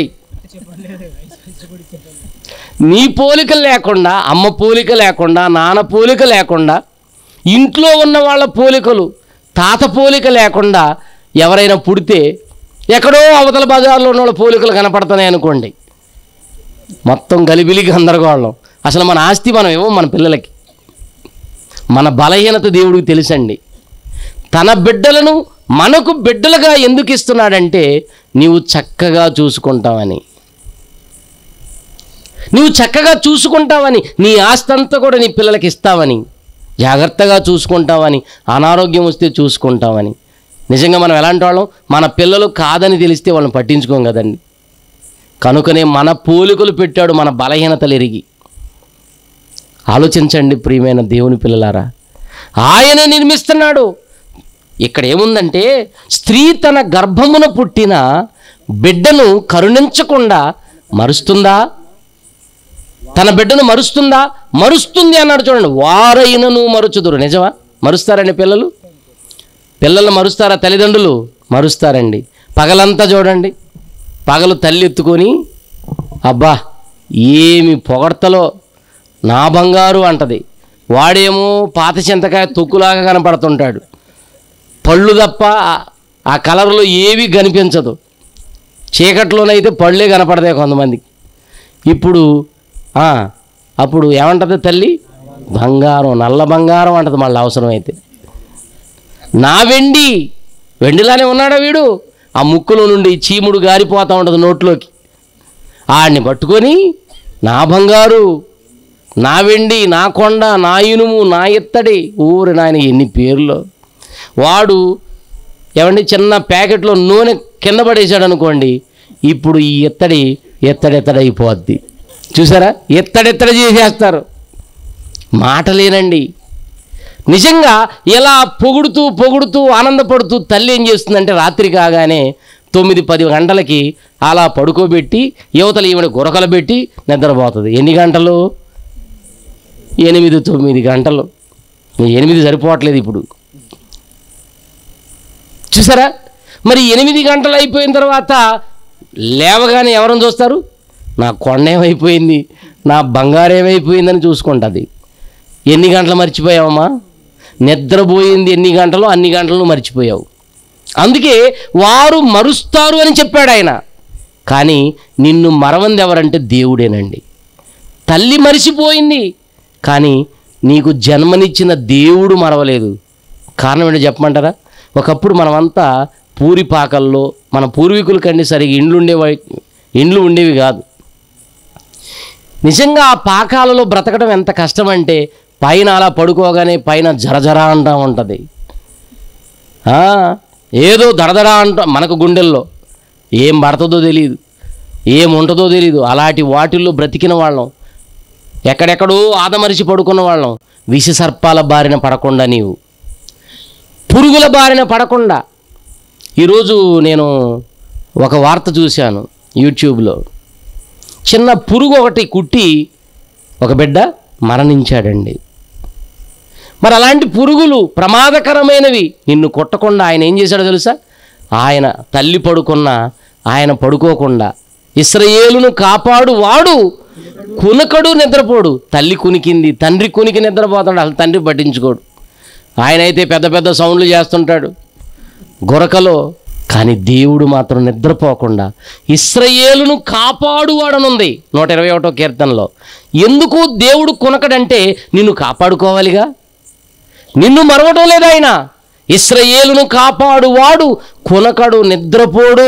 నీ పోలిక లేకుండా అమ్మ పోలిక లేకుండా నాన్న పోలిక లేకుండా ఇంట్లో ఉన్న వాళ్ళ పోలికలు తాత పోలిక లేకుండా ఎవరైనా పుడితే ఎక్కడో అవతల బజార్లో ఉన్న వాళ్ళ పోలికలు కనపడుతున్నాయి అనుకోండి మొత్తం గలిబిలి గందరగోళం అసలు మన ఆస్తి మనం ఇవ్వం మన పిల్లలకి మన బలహీనత దేవుడికి తెలుసండి తన బిడ్డలను మనకు బిడ్డలుగా ఎందుకు ఇస్తున్నాడంటే నీవు చక్కగా చూసుకుంటావని నువ్వు చక్కగా చూసుకుంటావని నీ ఆస్తి అంతా కూడా నీ పిల్లలకి ఇస్తావని జాగ్రత్తగా చూసుకుంటావని అనారోగ్యం వస్తే చూసుకుంటావని నిజంగా మనం ఎలాంటి వాళ్ళం మన పిల్లలు కాదని తెలిస్తే వాళ్ళని పట్టించుకోం కదండి కనుకనే మన పోలికలు పెట్టాడు మన బలహీనతలు ఎరిగి ఆలోచించండి ప్రియమైన దేవుని పిల్లలారా ఆయన నిర్మిస్తున్నాడు ఇక్కడ ఏముందంటే స్త్రీ తన గర్భమున పుట్టిన బిడ్డను కరుణించకుండా మరుస్తుందా తన బిడ్డను మరుస్తుందా మరుస్తుంది అన్నాడు చూడండి వారైనను మరుచుదురు నిజమా మరుస్తారండి పిల్లలు పిల్లలు మరుస్తారా తల్లిదండ్రులు మరుస్తారండి పగలంతా చూడండి పగలు తల్లి ఎత్తుకొని అబ్బా ఏమి పొగడ్తలో నా బంగారు అంటది వాడేమో పాత చింతకాయ తొక్కులాగా కనపడుతుంటాడు పళ్ళు తప్ప ఆ- ఆ కలర్లో ఏవి కనిపించదు చీకట్లోనైతే పళ్ళే కనపడతాయి కొంతమందికి ఇప్పుడు ఆ, అప్పుడు ఏమంటది తల్లి బంగారం నల్ల బంగారం అంటది మళ్ళీ అవసరమైతే నా వెండి వెండిలానే ఉన్నాడా వీడు ఆ ముక్కులో నుండి చీముడు గారిపోతా ఉంటుంది నోట్లోకి ఆడిని పట్టుకొని నా బంగారు నా వెండి నా కొండ నా ఇనుము నా ఇత్తడి ఊరి నాయన ఎన్ని పేర్లు వాడు ఏమండి చిన్న ప్యాకెట్లో నూనె కింద పడేశాడు అనుకోండి ఇప్పుడు ఈ ఇత్తడి ఎత్తడెత్తడైపోద్ది చూసారా ఎత్తడెత్తడ చేసేస్తారు మాటలేనండి నిజంగా ఇలా పొగుడుతూ పొగుడుతూ ఆనందపడుతూ తల్లి ఏం చేస్తుందంటే రాత్రి కాగానే తొమ్మిది పది గంటలకి అలా పడుకోబెట్టి యువతలు ఈవిడ గురకలు పెట్టి నిద్రపోతుంది ఎన్ని గంటలు ఎనిమిది తొమ్మిది గంటలు ఎనిమిది సరిపోవట్లేదు ఇప్పుడు చూసారా మరి ఎనిమిది గంటలు అయిపోయిన తర్వాత లేవగానే ఎవరిని చూస్తారు నా కొండ ఏమైపోయింది నా బంగారం ఏమైపోయిందని చూసుకుంటుంది ఎన్ని గంటలు మర్చిపోయావమ్మా నిద్రపోయింది ఎన్ని గంటలు అన్ని గంటలు మర్చిపోయావు అందుకే వారు మరుస్తారు అని చెప్పాడు ఆయన కానీ నిన్ను మరవంది ఎవరంటే దేవుడేనండి తల్లి మరిచిపోయింది కానీ నీకు జన్మనిచ్చిన దేవుడు మరవలేదు కారణం ఏంటో చెప్పమంటారా ఒకప్పుడు మనమంతా పూరిపాకల్లో మన పూర్వీకుల కంటే సరిగా ఇండ్లు ఉండేవి ఇండ్లు ఉండేవి కాదు నిజంగా ఆ పాకాలలో బ్రతకడం ఎంత కష్టం అంటే పైన అలా పడుకోగానే పైన జరజర అంటా ఉంటుంది ఆ, ఏదో దడదడ అంట మనకు గుండెల్లో ఏం పడుతుందో తెలియదు ఏం ఉంటుందో తెలియదు అలాంటి వాటిల్లో బ్రతికిన వాళ్ళం ఎక్కడెక్కడో ఆదమరిచి పడుకున్న వాళ్ళం విష సర్పాల బారిన పడకుండా నీవు పురుగుల బారిన పడకుండా ఈరోజు నేను ఒక వార్త చూశాను యూట్యూబ్లో చిన్న పురుగు ఒకటి కుట్టి ఒక బిడ్డ మరణించాడండి మరి అలాంటి పురుగులు ప్రమాదకరమైనవి నిన్ను కొట్టకుండా ఆయన ఏం చేశాడో తెలుసా ఆయన తల్లి పడుకున్న ఆయన పడుకోకుండా ఇస్రయేలును కాపాడు వాడు కునకడు నిద్రపోడు తల్లి కునికింది తండ్రి కునికి నిద్రపోతాడు అసలు తండ్రి పట్టించుకోడు ఆయన అయితే పెద్ద పెద్ద సౌండ్లు చేస్తుంటాడు గొరకలో కానీ దేవుడు మాత్రం నిద్రపోకుండా ఇస్రయేలును కాపాడువాడనుంది నూట ఇరవై ఒకటో కీర్తనలో ఎందుకు దేవుడు కొనకడంటే నిన్ను కాపాడుకోవాలిగా నిన్ను మరవడం లేదు ఆయన ఇస్రయేలును కాపాడువాడు కొనకడు నిద్రపోడు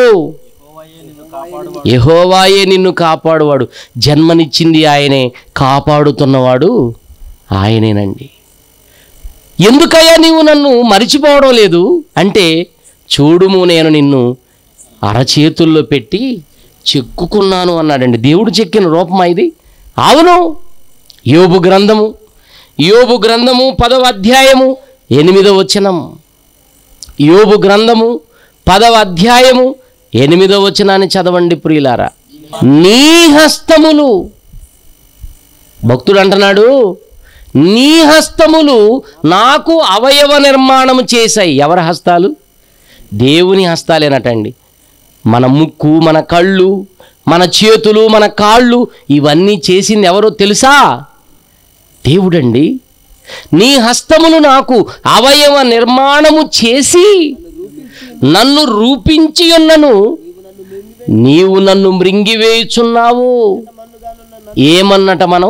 యెహోవాయే నిన్ను కాపాడువాడు జన్మనిచ్చింది ఆయనే కాపాడుతున్నవాడు ఆయనేనండి ఎందుకయ్యా నీవు నన్ను మరిచిపోవడం లేదు అంటే చూడుము నేను నిన్ను అరచేతుల్లో పెట్టి చెక్కుకున్నాను అన్నాడండి దేవుడు చెక్కిన రూపమా ఇది అవును యోబు గ్రంథము యోబు గ్రంథము పదవ అధ్యాయము ఎనిమిదవ వచనం యోబు గ్రంథము పదవ అధ్యాయము ఎనిమిదవ వచనాన్ని చదవండి ప్రియులారా నీ హస్తములు భక్తుడు అంటున్నాడు నీ హస్తములు నాకు అవయవ నిర్మాణం చేశాయి ఎవరి హస్తాలు దేవుని హస్తాలేనటండి మన ముక్కు మన కళ్ళు మన చేతులు మన కాళ్ళు ఇవన్నీ చేసింది ఎవరో తెలుసా దేవుడండి నీ హస్తములు నాకు అవయవ నిర్మాణము చేసి నన్ను రూపించి ఉన్నను నీవు నన్ను మృంగివేయుచున్నావు ఏమన్నట మనం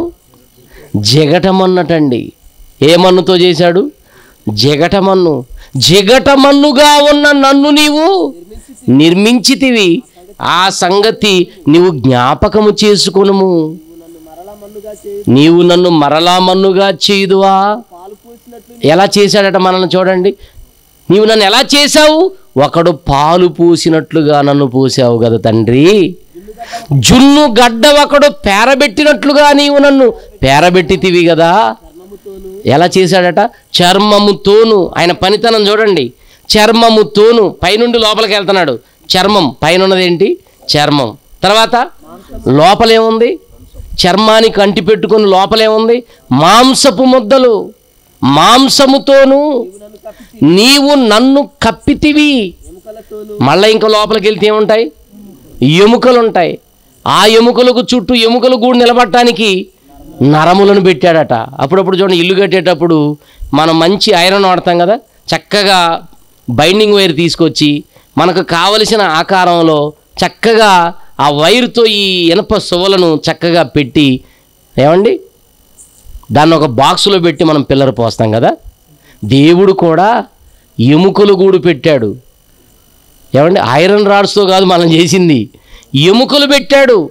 జగటమన్నటండి ఏ మన్నుతో చేశాడు జగటమన్ను జిగటమన్నుగా ఉన్న నన్ను నీవు నిర్మించితివి ఆ సంగతి నీవు జ్ఞాపకము చేసుకొనుము నన్ను మరలా మన్నుగా చేయి నీవు నన్ను మరలా మన్నుగా చేయుదువా పాలు పూసినట్లు ఎలా చేశాడట మనల్ని చూడండి నీవు నన్ను ఎలా చేశావు ఒకడు పాలు పూసినట్లుగా నన్ను పూసావు కదా తండ్రి జున్ను గడ్డ ఒకడు పేరబెట్టినట్లుగా నీవు నన్ను పేరబెట్టితివి కదా చర్మముతోను ఎలా చేశాడట చర్మముతోను ఆయన పనితనం చూడండి చర్మముతోను పైనుండి లోపలికి వెళ్తున్నాడు చర్మం పైన ఉన్నదేంటి చర్మం తర్వాత లోపలేముంది చర్మానికి అంటి పెట్టుకుని లోపలేముంది మాంసపు ముద్దలు మాంసముతోను నన్ను కప్పి నీవు నన్ను కప్పితివి ఎముకలతోను మళ్ళీ ఇంకా లోపలికి వెళ్తే ఏముంటాయి ఎముకలు ఉంటాయి ఆ ఎముకలకు చుట్టూ ఎముకలు గూడు నిలబడటానికి నరములను పెట్టాడట అప్పుడప్పుడు చూడండి ఇల్లు కట్టేటప్పుడు మనం మంచి ఐరన్ వాడతాం కదా చక్కగా బైండింగ్ వైర్ తీసుకొచ్చి మనకు కావలసిన ఆకారంలో చక్కగా ఆ వైర్తో ఈ ఇనప సువలను చక్కగా పెట్టి ఏమండి దాన్ని ఒక బాక్సులో పెట్టి మనం పిల్లర్ పోస్తాం కదా దేవుడు కూడా ఎముకలు గూడు పెట్టాడు ఏమండి ఐరన్ రాడ్స్తో కాదు మనం చేసింది ఎముకలు పెట్టాడు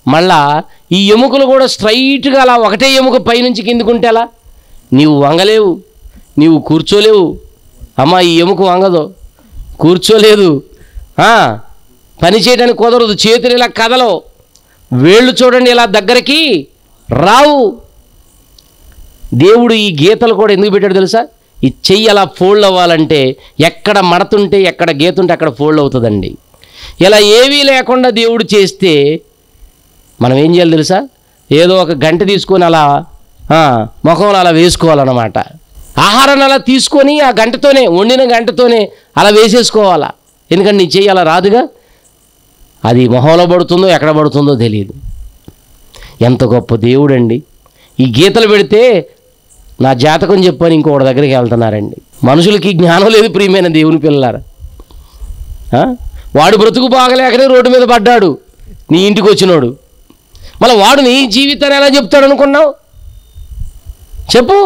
మళ్ళా ఈ ఎముకలు కూడా స్ట్రైట్గా అలా ఒకటే ఎముక పైనుంచి కిందికుంటే ఎలా నీవు వంగలేవు నీవు కూర్చోలేవు అమ్మ ఈ ఎముక వంగదు కూర్చోలేదు ఆ, పని చేయడానికి కుదరదు చేతులు ఇలా కదలవు వేళ్ళు చూడండి ఇలా దగ్గరికి రావు దేవుడు ఈ గీతలు కూడా ఎందుకు పెట్టాడు తెలుసా ఈ చెయ్యి అలా ఫోల్డ్ అవ్వాలంటే ఎక్కడ మడతుంటే ఎక్కడ గీత ఉంటే అక్కడ ఫోల్డ్ అవుతుందండి ఇలా ఏవీ లేకుండా దేవుడు చేస్తే మనం ఏం చేయాలి తెలుసా ఏదో ఒక గంట తీసుకొని అలా ఆ, ముఖంలో అలా వేసుకోవాలన్నమాట ఆహారాన్ని అలా తీసుకొని ఆ గంటతోనే వండిన గంటతోనే అలా వేసేసుకోవాలా ఎందుకంటే నీ చెయ్యి అలా రాదుగా అది మొహంలో పడుతుందో ఎక్కడ పడుతుందో తెలియదు ఎంత గొప్ప దేవుడండి ఈ గీతలు పెడితే నా జాతకం చెప్పని ఇంకొకటి దగ్గరికి వెళ్తున్నారండి మనుషులకి జ్ఞానం లేదు ప్రియమైన దేవుని పిల్లలారా ఆ? వాడు బ్రతుకు బాగలేకనే రోడ్డు మీద పడ్డాడు నీ ఇంటికి వచ్చినోడు మళ్ళీ వాడు నీ జీవితాన్ని ఎలా చెప్తాడు అనుకున్నావు చెప్పు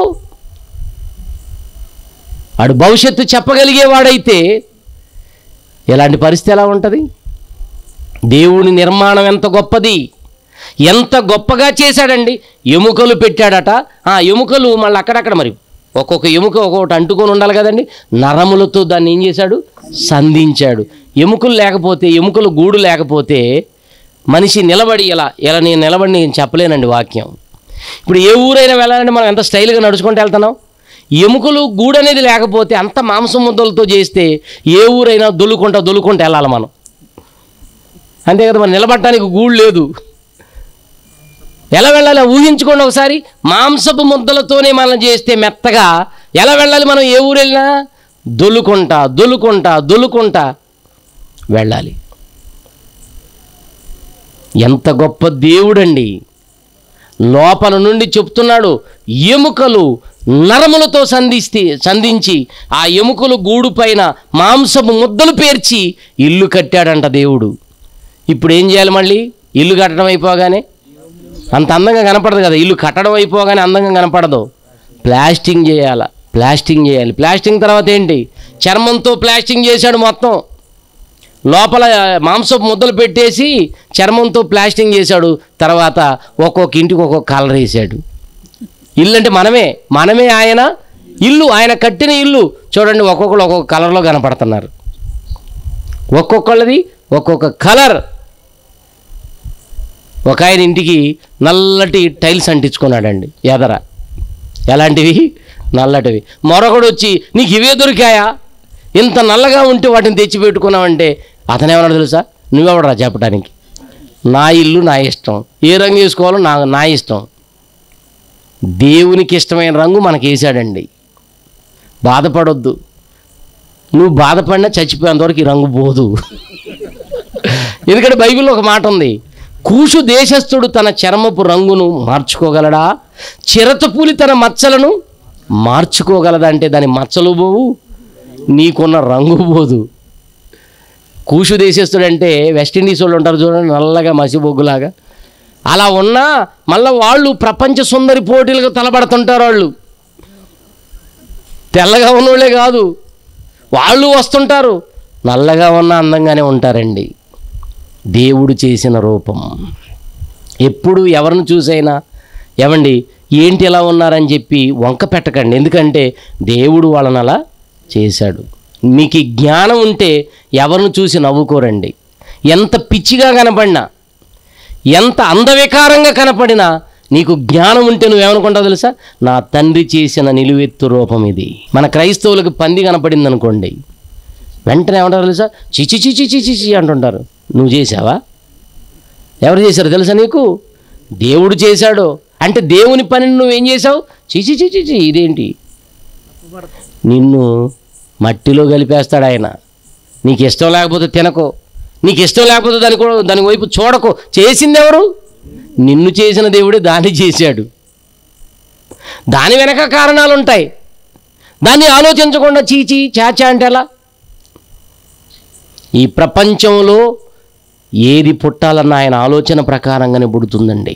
వాడు భవిష్యత్తు చెప్పగలిగేవాడైతే ఇలాంటి పరిస్థితి ఎలా ఉంటుంది దేవుని నిర్మాణం ఎంత గొప్పది ఎంత గొప్పగా చేశాడండి ఎముకలు పెట్టాడట ఆ ఎముకలు మళ్ళీ అక్కడక్కడ మరి ఒక్కొక్క ఎముక ఒక్కొక్కటి అంటుకొని ఉండాలి కదండి నరములతో దాన్ని ఏం చేశాడు సంధించాడు ఎముకలు లేకపోతే ఎముకలు గూడు లేకపోతే మనిషి నిలబడి ఇలా ఇలా నేను నిలబడి నేను చెప్పలేనండి వాక్యం ఇప్పుడు ఏ ఊరైనా వెళ్ళాలంటే మనం ఎంత స్టైల్గా నడుచుకుంటూ వెళ్తున్నాం ఎముకలు గూడు అనేది లేకపోతే అంత మాంసం ముద్దలతో చేస్తే ఏ ఊరైనా దొల్లుకుంటా దొల్లుకుంటూ వెళ్ళాలి మనం అంతే కదా మరి నిలబడటానికి గూడు లేదు ఎలా వెళ్ళాలి ఊహించుకోండి ఒకసారి మాంసపు ముద్దలతోనే మనం చేస్తే మెత్తగా ఎలా వెళ్ళాలి మనం ఏ ఊరు వెళ్ళినా దొల్లుకుంటా దొల్లుకుంటా దొల్లుకుంటా వెళ్ళాలి ఎంత గొప్ప దేవుడండి లోపల నుండి చెప్తున్నాడు ఎముకలు నరములతో సంధిస్తే సంధించి ఆ ఎముకలు గూడు పైన మాంసపు ముద్దలు పేర్చి ఇల్లు కట్టాడంట దేవుడు ఇప్పుడు ఏం చేయాలి మళ్ళీ ఇల్లు కట్టడం అయిపోగానే అంత అందంగా కనపడదు కదా ఇల్లు కట్టడం అయిపోగానే అందంగా కనపడదు ప్లాస్టింగ్ చేయాల ప్లాస్టింగ్ చేయాలి ప్లాస్టింగ్ తర్వాత ఏంటి చర్మంతో ప్లాస్టింగ్ చేశాడు మొత్తం లోపల మాంసపు ముద్దలు పెట్టేసి చర్మంతో ప్లాస్టింగ్ చేశాడు తర్వాత ఒక్కొక్క ఇంటికి ఒక్కొక్క కలర్ వేసాడు ఇల్లు అంటే మనమే మనమే ఆయన ఇల్లు ఆయన కట్టిన ఇల్లు చూడండి ఒక్కొక్కరు ఒక్కొక్క కలర్లో కనపడుతున్నారు ఒక్కొక్కళ్ళది ఒక్కొక్క కలర్ ఒక ఆయన ఇంటికి నల్లటి టైల్స్ అంటించుకున్నాడండి ఎదర ఎలాంటివి నల్లటివి మరొకడు వచ్చి నీకు ఇవే దొరికాయా ఇంత నల్లగా ఉంటే వాటిని తెచ్చి పెట్టుకున్నావంటే అతను ఏమన్నా తెలుసా నువ్వెవడరా చెప్పడానికి నా ఇల్లు నా ఇష్టం ఏ రంగు వేసుకోవాలో నా నా ఇష్టం దేవునికి ఇష్టమైన రంగు మనకి వేసాడండి బాధపడొద్దు నువ్వు బాధపడినా చచ్చిపోయేంతవరకు ఈ రంగు పోదు ఎందుకంటే బైబిల్లో ఒక మాట ఉంది కూషు దేశస్థుడు తన చర్మపు రంగును మార్చుకోగలడా చిరతపూలి తన మచ్చలను మార్చుకోగలదా అంటే దాని మచ్చలు పోవు నీకున్న రంగు పోదు కూషు దేశస్థుడు అంటే వెస్టిండీస్ వాళ్ళు ఉంటారు చూడండి నల్లగా మసిబొగ్గులాగా అలా ఉన్నా మళ్ళీ వాళ్ళు ప్రపంచ సుందరి పోటీలకు తలబడుతుంటారు వాళ్ళు తెల్లగా ఉన్నోళ్ళే కాదు వాళ్ళు వస్తుంటారు నల్లగా ఉన్న అందంగానే ఉంటారండి దేవుడు చేసిన రూపం ఎప్పుడు ఎవరిని చూసైనా ఏమండి ఏంటి ఎలా ఉన్నారని చెప్పి వంక పెట్టకండి ఎందుకంటే దేవుడు వాళ్ళని అలా చేశాడు మీకు ఈ జ్ఞానం ఉంటే ఎవరిని చూసి నవ్వుకోరండి ఎంత పిచ్చిగా కనపడినా ఎంత అందవికారంగా కనపడినా నీకు జ్ఞానం ఉంటే నువ్వేమనుకుంటావు తెలుసా నా తండ్రి చేసిన నిలువెత్తు రూపం ఇది మన క్రైస్తవులకు పంది కనపడింది అనుకోండి వెంటనే ఏమంటారు తెలుసా చిచి చిచి చిచి చిచి అంటుంటారు నువ్వు చేసావా ఎవరు చేశారు తెలుసా నీకు దేవుడు చేశాడు అంటే దేవుని పనిని నువ్వేం చేసావు చిచి చిచి చిచి ఇదేంటి నిన్ను మట్టిలో కలిపేస్తాడు ఆయన నీకు ఇష్టం లేకపోతే తినకో నీకు ఇష్టం లేకపోతే దాని కూడా దాని వైపు చూడకో చేసింది ఎవరు నిన్ను చేసిన దేవుడే దాన్ని చేశాడు దాని వెనక కారణాలు ఉంటాయి దాన్ని ఆలోచించకుండా చీచి చాచా అంటే ఎలా ఈ ప్రపంచంలో ఏది పుట్టాలన్న ఆయన ఆలోచన ప్రకారంగానే పుడుతుందండి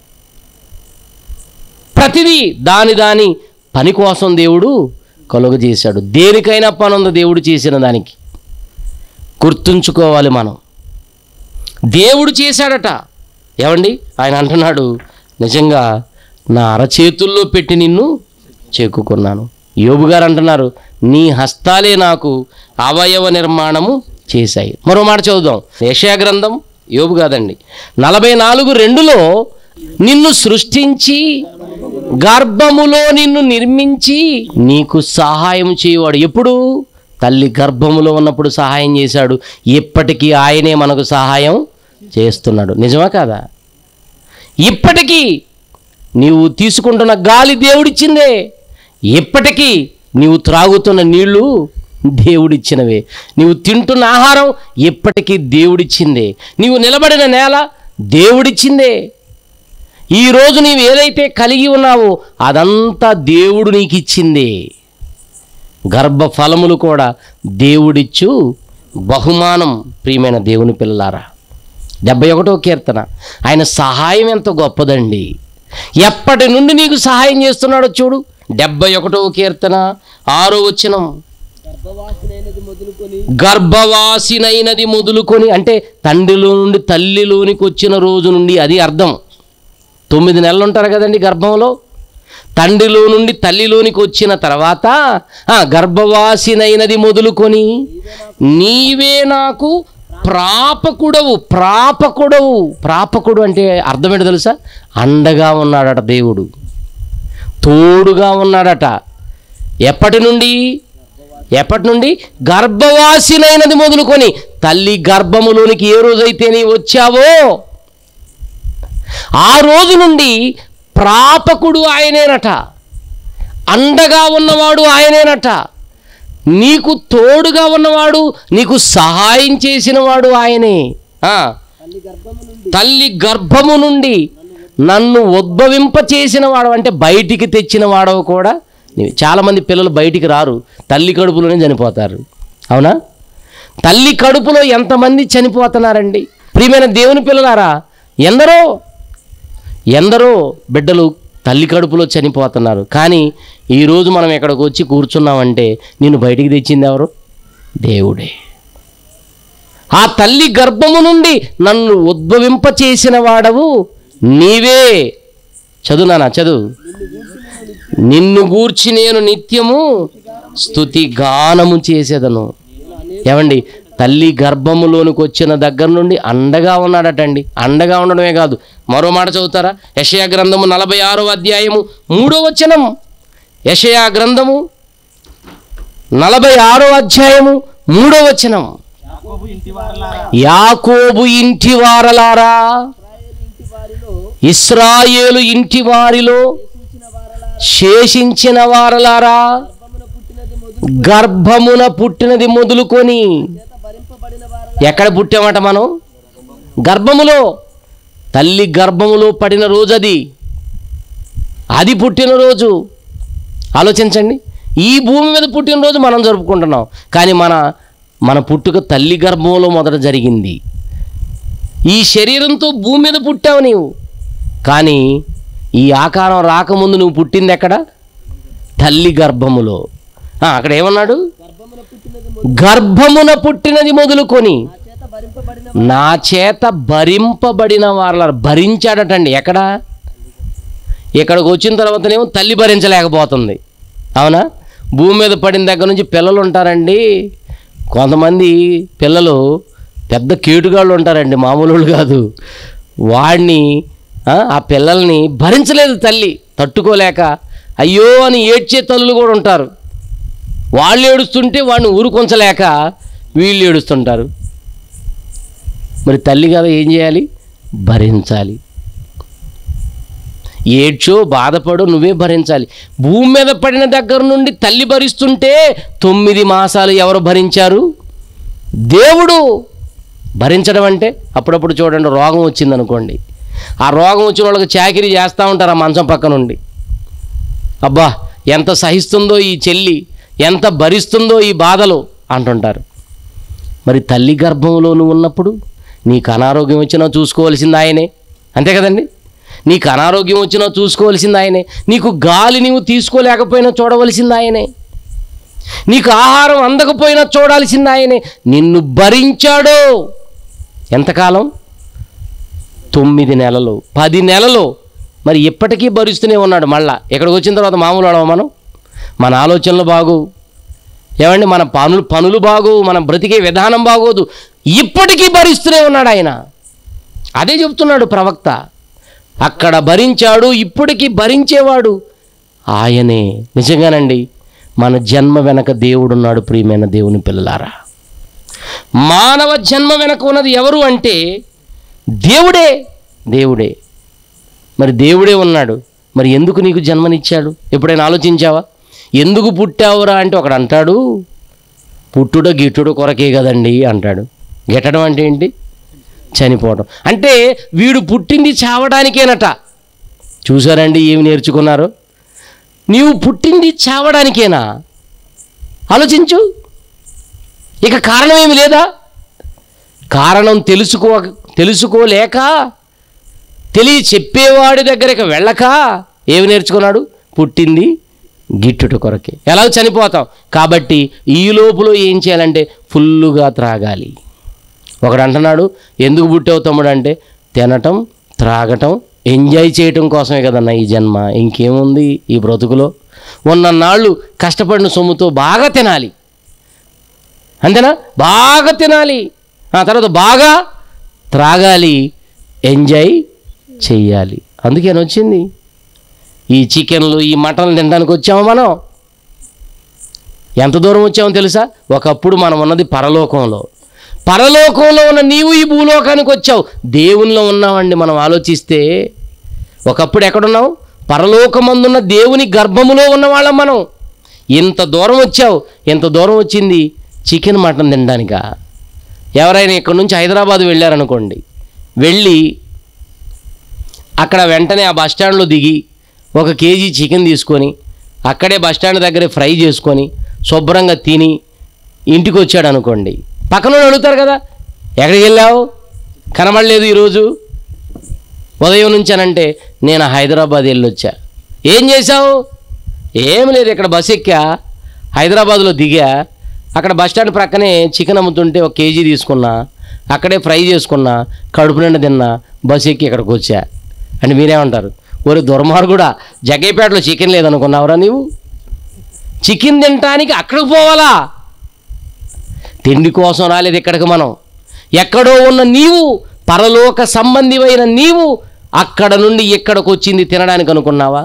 ప్రతిదీ దాని దాని పని కోసం దేవుడు కలుగజేశాడు దేనికైనా పని ఉంది దేవుడు చేసిన దానికి గుర్తుంచుకోవాలి మనం దేవుడు చేశాడట ఏమండి ఆయన అంటున్నాడు నిజంగా నా అరచేతుల్లో పెట్టి నిన్ను చేకుకున్నాను యోబు గారు అంటున్నారు నీ హస్తాలే నాకు అవయవ నిర్మాణము చేశాయి మరో మాట చదువుదాం యెషయా గ్రంథం యోబు కాదండి నలభై నాలుగు రెండులో నిన్ను సృష్టించి గర్భములో నిన్ను నిర్మించి నీకు సహాయం చేయవాడు ఎప్పుడు తల్లి గర్భములో ఉన్నప్పుడు సహాయం చేశాడు ఇప్పటికీ ఆయనే మనకు సహాయం చేస్తున్నాడు నిజమా కాదా ఇప్పటికీ నీవు తీసుకుంటున్న గాలి దేవుడిచ్చిందే ఇప్పటికీ నీవు త్రాగుతున్న నీళ్లు దేవుడిచ్చినవే నీవు తింటున్న ఆహారం ఇప్పటికీ దేవుడిచ్చిందే నీవు నిలబడిన నేల దేవుడిచ్చిందే ఈరోజు నీవు ఏదైతే కలిగి ఉన్నావో అదంతా దేవుడు నీకు ఇచ్చిందే గర్భ ఫలములు కూడా దేవుడిచ్చు బహుమానం ప్రియమైన దేవుని పిల్లలారా డెబ్బై ఒకటో కీర్తన ఆయన సహాయం ఎంత గొప్పదండి ఎప్పటి నుండి నీకు సహాయం చేస్తున్నాడో చూడు డెబ్బై ఒకటో కీర్తన ఆరో వచనం గర్భవాసునైనది మొదలుకొని గర్భవాసినైనది మొదలుకొని అంటే తండ్రిలో నుండి తల్లిలోనికి వచ్చిన రోజు నుండి అది అర్థం తొమ్మిది నెలలు ఉంటారు కదండి గర్భంలో తండ్రిలో నుండి తల్లిలోనికి వచ్చిన తర్వాత ఆ, గర్భవాసినైనది మొదలుకొని నీవే నాకు ప్రాపకుడవు ప్రాపకుడవు ప్రాపకుడు అంటే అర్థం ఏంటో తెలుసా అండగా ఉన్నాడట దేవుడు తోడుగా ఉన్నాడట ఎప్పటి నుండి ఎప్పటి నుండి గర్భవాసినైనది మొదలుకొని తల్లి గర్భములోనికి ఏ రోజైతే నీ వచ్చావో ఆ రోజు నుండి ప్రాపకుడు ఆయనేనట అండగా ఉన్నవాడు ఆయనేనట నీకు తోడుగా ఉన్నవాడు నీకు సహాయం చేసినవాడు ఆయనే ఆ, తల్లి గర్భము నుండి తల్లి గర్భము నుండి నన్ను ఉద్భవింప చేసిన వాడు అంటే బయటికి తెచ్చిన వాడవు కూడా నీవు చాలామంది పిల్లలు బయటికి రారు తల్లి కడుపులోనే చనిపోతారు అవునా తల్లి కడుపులో ఎంతమంది చనిపోతున్నారండి ప్రియమైన దేవుని పిల్లలారా ఎందరో ఎందరో బిడ్డలు తల్లి కడుపులో చనిపోతున్నారు కానీ ఈరోజు మనం ఇక్కడికి వచ్చి కూర్చున్నామంటే నిన్ను బయటికి తెచ్చింది ఎవరు దేవుడే ఆ తల్లి గర్భము నుండి నన్ను ఉద్భవింప చేసిన వాడవు నీవే చదువు నాన్న చదువు నిన్ను గూర్చి నేను నిత్యము స్తుతి గానము చేసేదను ఏమండి తల్లి గర్భములోనికి వచ్చిన దగ్గర నుండి అండగా ఉన్నాడటండి అండగా ఉండడమే కాదు మరో మాట చదువుతారా యషయా గ్రంథము నలభై ఆరో అధ్యాయము మూడో వచనం యషయా గ్రంథము నలభై ఆరో అధ్యాయము మూడో వచనం యాకోబు ఇంటి వారలారా యాకోబు ఇంటి వారలారా ఇస్రాయేలు ఇంటి వారిలో ఇస్రాయేలు ఇంటి వారిలో శేషించిన వారలారా శేషించిన వారలారా గర్భమున పుట్టినది గర్భమున పుట్టినది మొదలుకొని చేత భరింపబడిన వారలా ఎక్కడ పుట్టామట మనం గర్భములో తల్లి గర్భములో పడిన రోజు అది అది పుట్టినరోజు ఆలోచించండి ఈ భూమి మీద పుట్టినరోజు మనం జరుపుకుంటున్నాం కానీ మన మన పుట్టుక తల్లి గర్భంలో మొదట జరిగింది ఈ శరీరంతో భూమి మీద పుట్టావు నీవు కానీ ఈ ఆకారం రాకముందు నువ్వు పుట్టింది ఎక్కడ తల్లి గర్భములో ఆ, అక్కడ ఏమన్నాడు గర్భమున పుట్టినది మొదలు గర్భమున పుట్టినది మొదలుకొని నా చేత భరింపబడిన నా చేత భరింపబడిన వాళ్ళ భరించాడటండి ఎక్కడ ఇక్కడికి వచ్చిన తర్వాతనేమో తల్లి భరించలేకపోతుంది అవునా భూమి మీద పడిన దగ్గర నుంచి పిల్లలు ఉంటారండి కొంతమంది పిల్లలు పెద్ద కేటుగాళ్ళు ఉంటారండి మామూలు వాళ్ళు కాదు వాడిని ఆ, ఆ పిల్లల్ని భరించలేదు తల్లి తట్టుకోలేక అయ్యో అని ఏడ్చే తల్లులు కూడా ఉంటారు వాళ్ళు ఏడుస్తుంటే వాడిని ఊరుకొంచలేక వీళ్ళు ఏడుస్తుంటారు మరి తల్లి కదా ఏం చేయాలి భరించాలి ఏడ్చో బాధపడో నువ్వే భరించాలి భూమి మీద పడిన దగ్గర నుండి తల్లి భరిస్తుంటే తొమ్మిది మాసాలు ఎవరు భరించారు దేవుడు భరించడం అంటే అప్పుడప్పుడు చూడండి రోగం వచ్చిందనుకోండి ఆ రోగం వచ్చిన వాళ్ళకి చాకిరీ చేస్తూ ఉంటారు ఆ మంచం పక్క నుండి అబ్బా ఎంత సహిస్తుందో ఈ చెల్లి ఎంత భరిస్తుందో ఈ బాధలు అంటుంటారు మరి తల్లి గర్భంలో నువ్వు ఉన్నప్పుడు నీకు అనారోగ్యం వచ్చినా చూసుకోవాల్సింది ఆయనే అంతే కదండి నీకు అనారోగ్యం వచ్చినా చూసుకోవాల్సింది ఆయనే నీకు గాలి నీవు తీసుకోలేకపోయినా చూడవలసింది ఆయనే నీకు ఆహారం అందకపోయినా చూడాల్సింది ఆయనే నిన్ను భరించాడు ఎంతకాలం తొమ్మిది నెలలు పది నెలలు మరి ఇప్పటికీ భరిస్తూనే ఉన్నాడు మళ్ళా ఇక్కడికి వచ్చిన తర్వాత మామూలు వాడమా మనం మన ఆలోచనలు బాగు ఏమండి మన పనులు పనులు బాగు మన బ్రతికే విధానం బాగోదు ఇప్పటికీ భరిస్తూనే ఉన్నాడు ఆయన అదే చెప్తున్నాడు ప్రవక్త అక్కడ భరించాడు ఇప్పటికీ భరించేవాడు ఆయనే నిజంగానండి మన జన్మ వెనక దేవుడున్నాడు ప్రియమైన దేవుని పిల్లలారా మానవ జన్మ వెనక ఉన్నది ఎవరు అంటే దేవుడే దేవుడే మరి దేవుడే ఉన్నాడు మరి ఎందుకు నీకు జన్మనిచ్చాడు ఎప్పుడైనా ఆలోచించావా ఎందుకు పుట్టావురా అంటే ఒకడు అంటాడు పుట్టుడ గిట్టుడు కొరకే కదండి అంటాడు గిట్టడం అంటే ఏంటి చనిపోవడం అంటే వీడు పుట్టింది చావడానికేనట చూసారండి ఏమి నేర్చుకున్నారు నీవు పుట్టింది చావడానికేనా ఆలోచించు ఇక కారణం ఏమి లేదా కారణం తెలుసుకో తెలుసుకోలేక తెలియ చెప్పేవాడి దగ్గరికి వెళ్ళక ఏమి నేర్చుకున్నాడు పుట్టింది గిట్టుట కొరకే ఎలాగో చనిపోతాం కాబట్టి ఈ లోపల ఏం చేయాలంటే ఫుల్లుగా త్రాగాలి ఒకడు అంటున్నాడు ఎందుకు పుట్టావు తమ్ముడు అంటే తినటం త్రాగటం ఎంజాయ్ చేయటం కోసమే కదన్న ఈ జన్మ ఇంకేముంది ఈ బ్రతుకులో ఉన్న నాళ్ళు కష్టపడిన సొమ్ముతో బాగా తినాలి అంతేనా బాగా తినాలి ఆ తర్వాత బాగా త్రాగాలి ఎంజాయ్ చెయ్యాలి అందుకేనా వచ్చింది ఈ చికెన్లు ఈ మటన్లు తినడానికి వచ్చాము మనం ఎంత దూరం వచ్చామో తెలుసా ఒకప్పుడు మనం ఉన్నది పరలోకంలో పరలోకంలో ఉన్న నీవు ఈ భూలోకానికి వచ్చావు దేవునిలో ఉన్నామండి మనం ఆలోచిస్తే ఒకప్పుడు ఎక్కడున్నావు పరలోకమందున్న దేవుని గర్భములో ఉన్నవాళ్ళం మనం ఇంత దూరం వచ్చావు ఇంత దూరం వచ్చింది చికెన్ మటన్ తినడానికా ఎవరైనా ఇక్కడ నుంచి హైదరాబాద్ వెళ్ళారనుకోండి వెళ్ళి అక్కడ వెంటనే ఆ బస్ స్టాండ్లో దిగి ఒక కేజీ చికెన్ తీసుకొని అక్కడే బస్ స్టాండ్ దగ్గరే ఫ్రై చేసుకొని శుభ్రంగా తిని ఇంటికి వచ్చాడు అనుకోండి పక్కన వాళ్ళు అడుగుతారు కదా ఎక్కడికి వెళ్ళావు కనబడలేదు ఈరోజు ఉదయం నుంచి అనంటే నేను హైదరాబాద్ వెళ్ళొచ్చా ఏం చేశావు ఏం లేదు ఇక్కడ బస్ ఎక్కా హైదరాబాద్లో దిగా అక్కడ బస్ స్టాండ్ ప్రక్కనే చికెన్ అమ్ముతుంటే ఒక కేజీ తీసుకున్నా అక్కడే ఫ్రై చేసుకున్నా కడుపు నిండా తిన్నా బస్ ఎక్కి ఇక్కడికి వచ్చా అని మీరేమంటారు ఒరే దుర్మార్గుడా జగేపేటలో చికెన్ లేదనుకున్నావురా నీవు చికెన్ తినటానికి అక్కడికి పోవాలా తిండి కోసం రాలేదు ఇక్కడికి మనం ఎక్కడో ఉన్న నీవు పరలోక సంబంధివైన నీవు అక్కడ నుండి ఇక్కడికి వచ్చింది తినడానికి అనుకున్నావా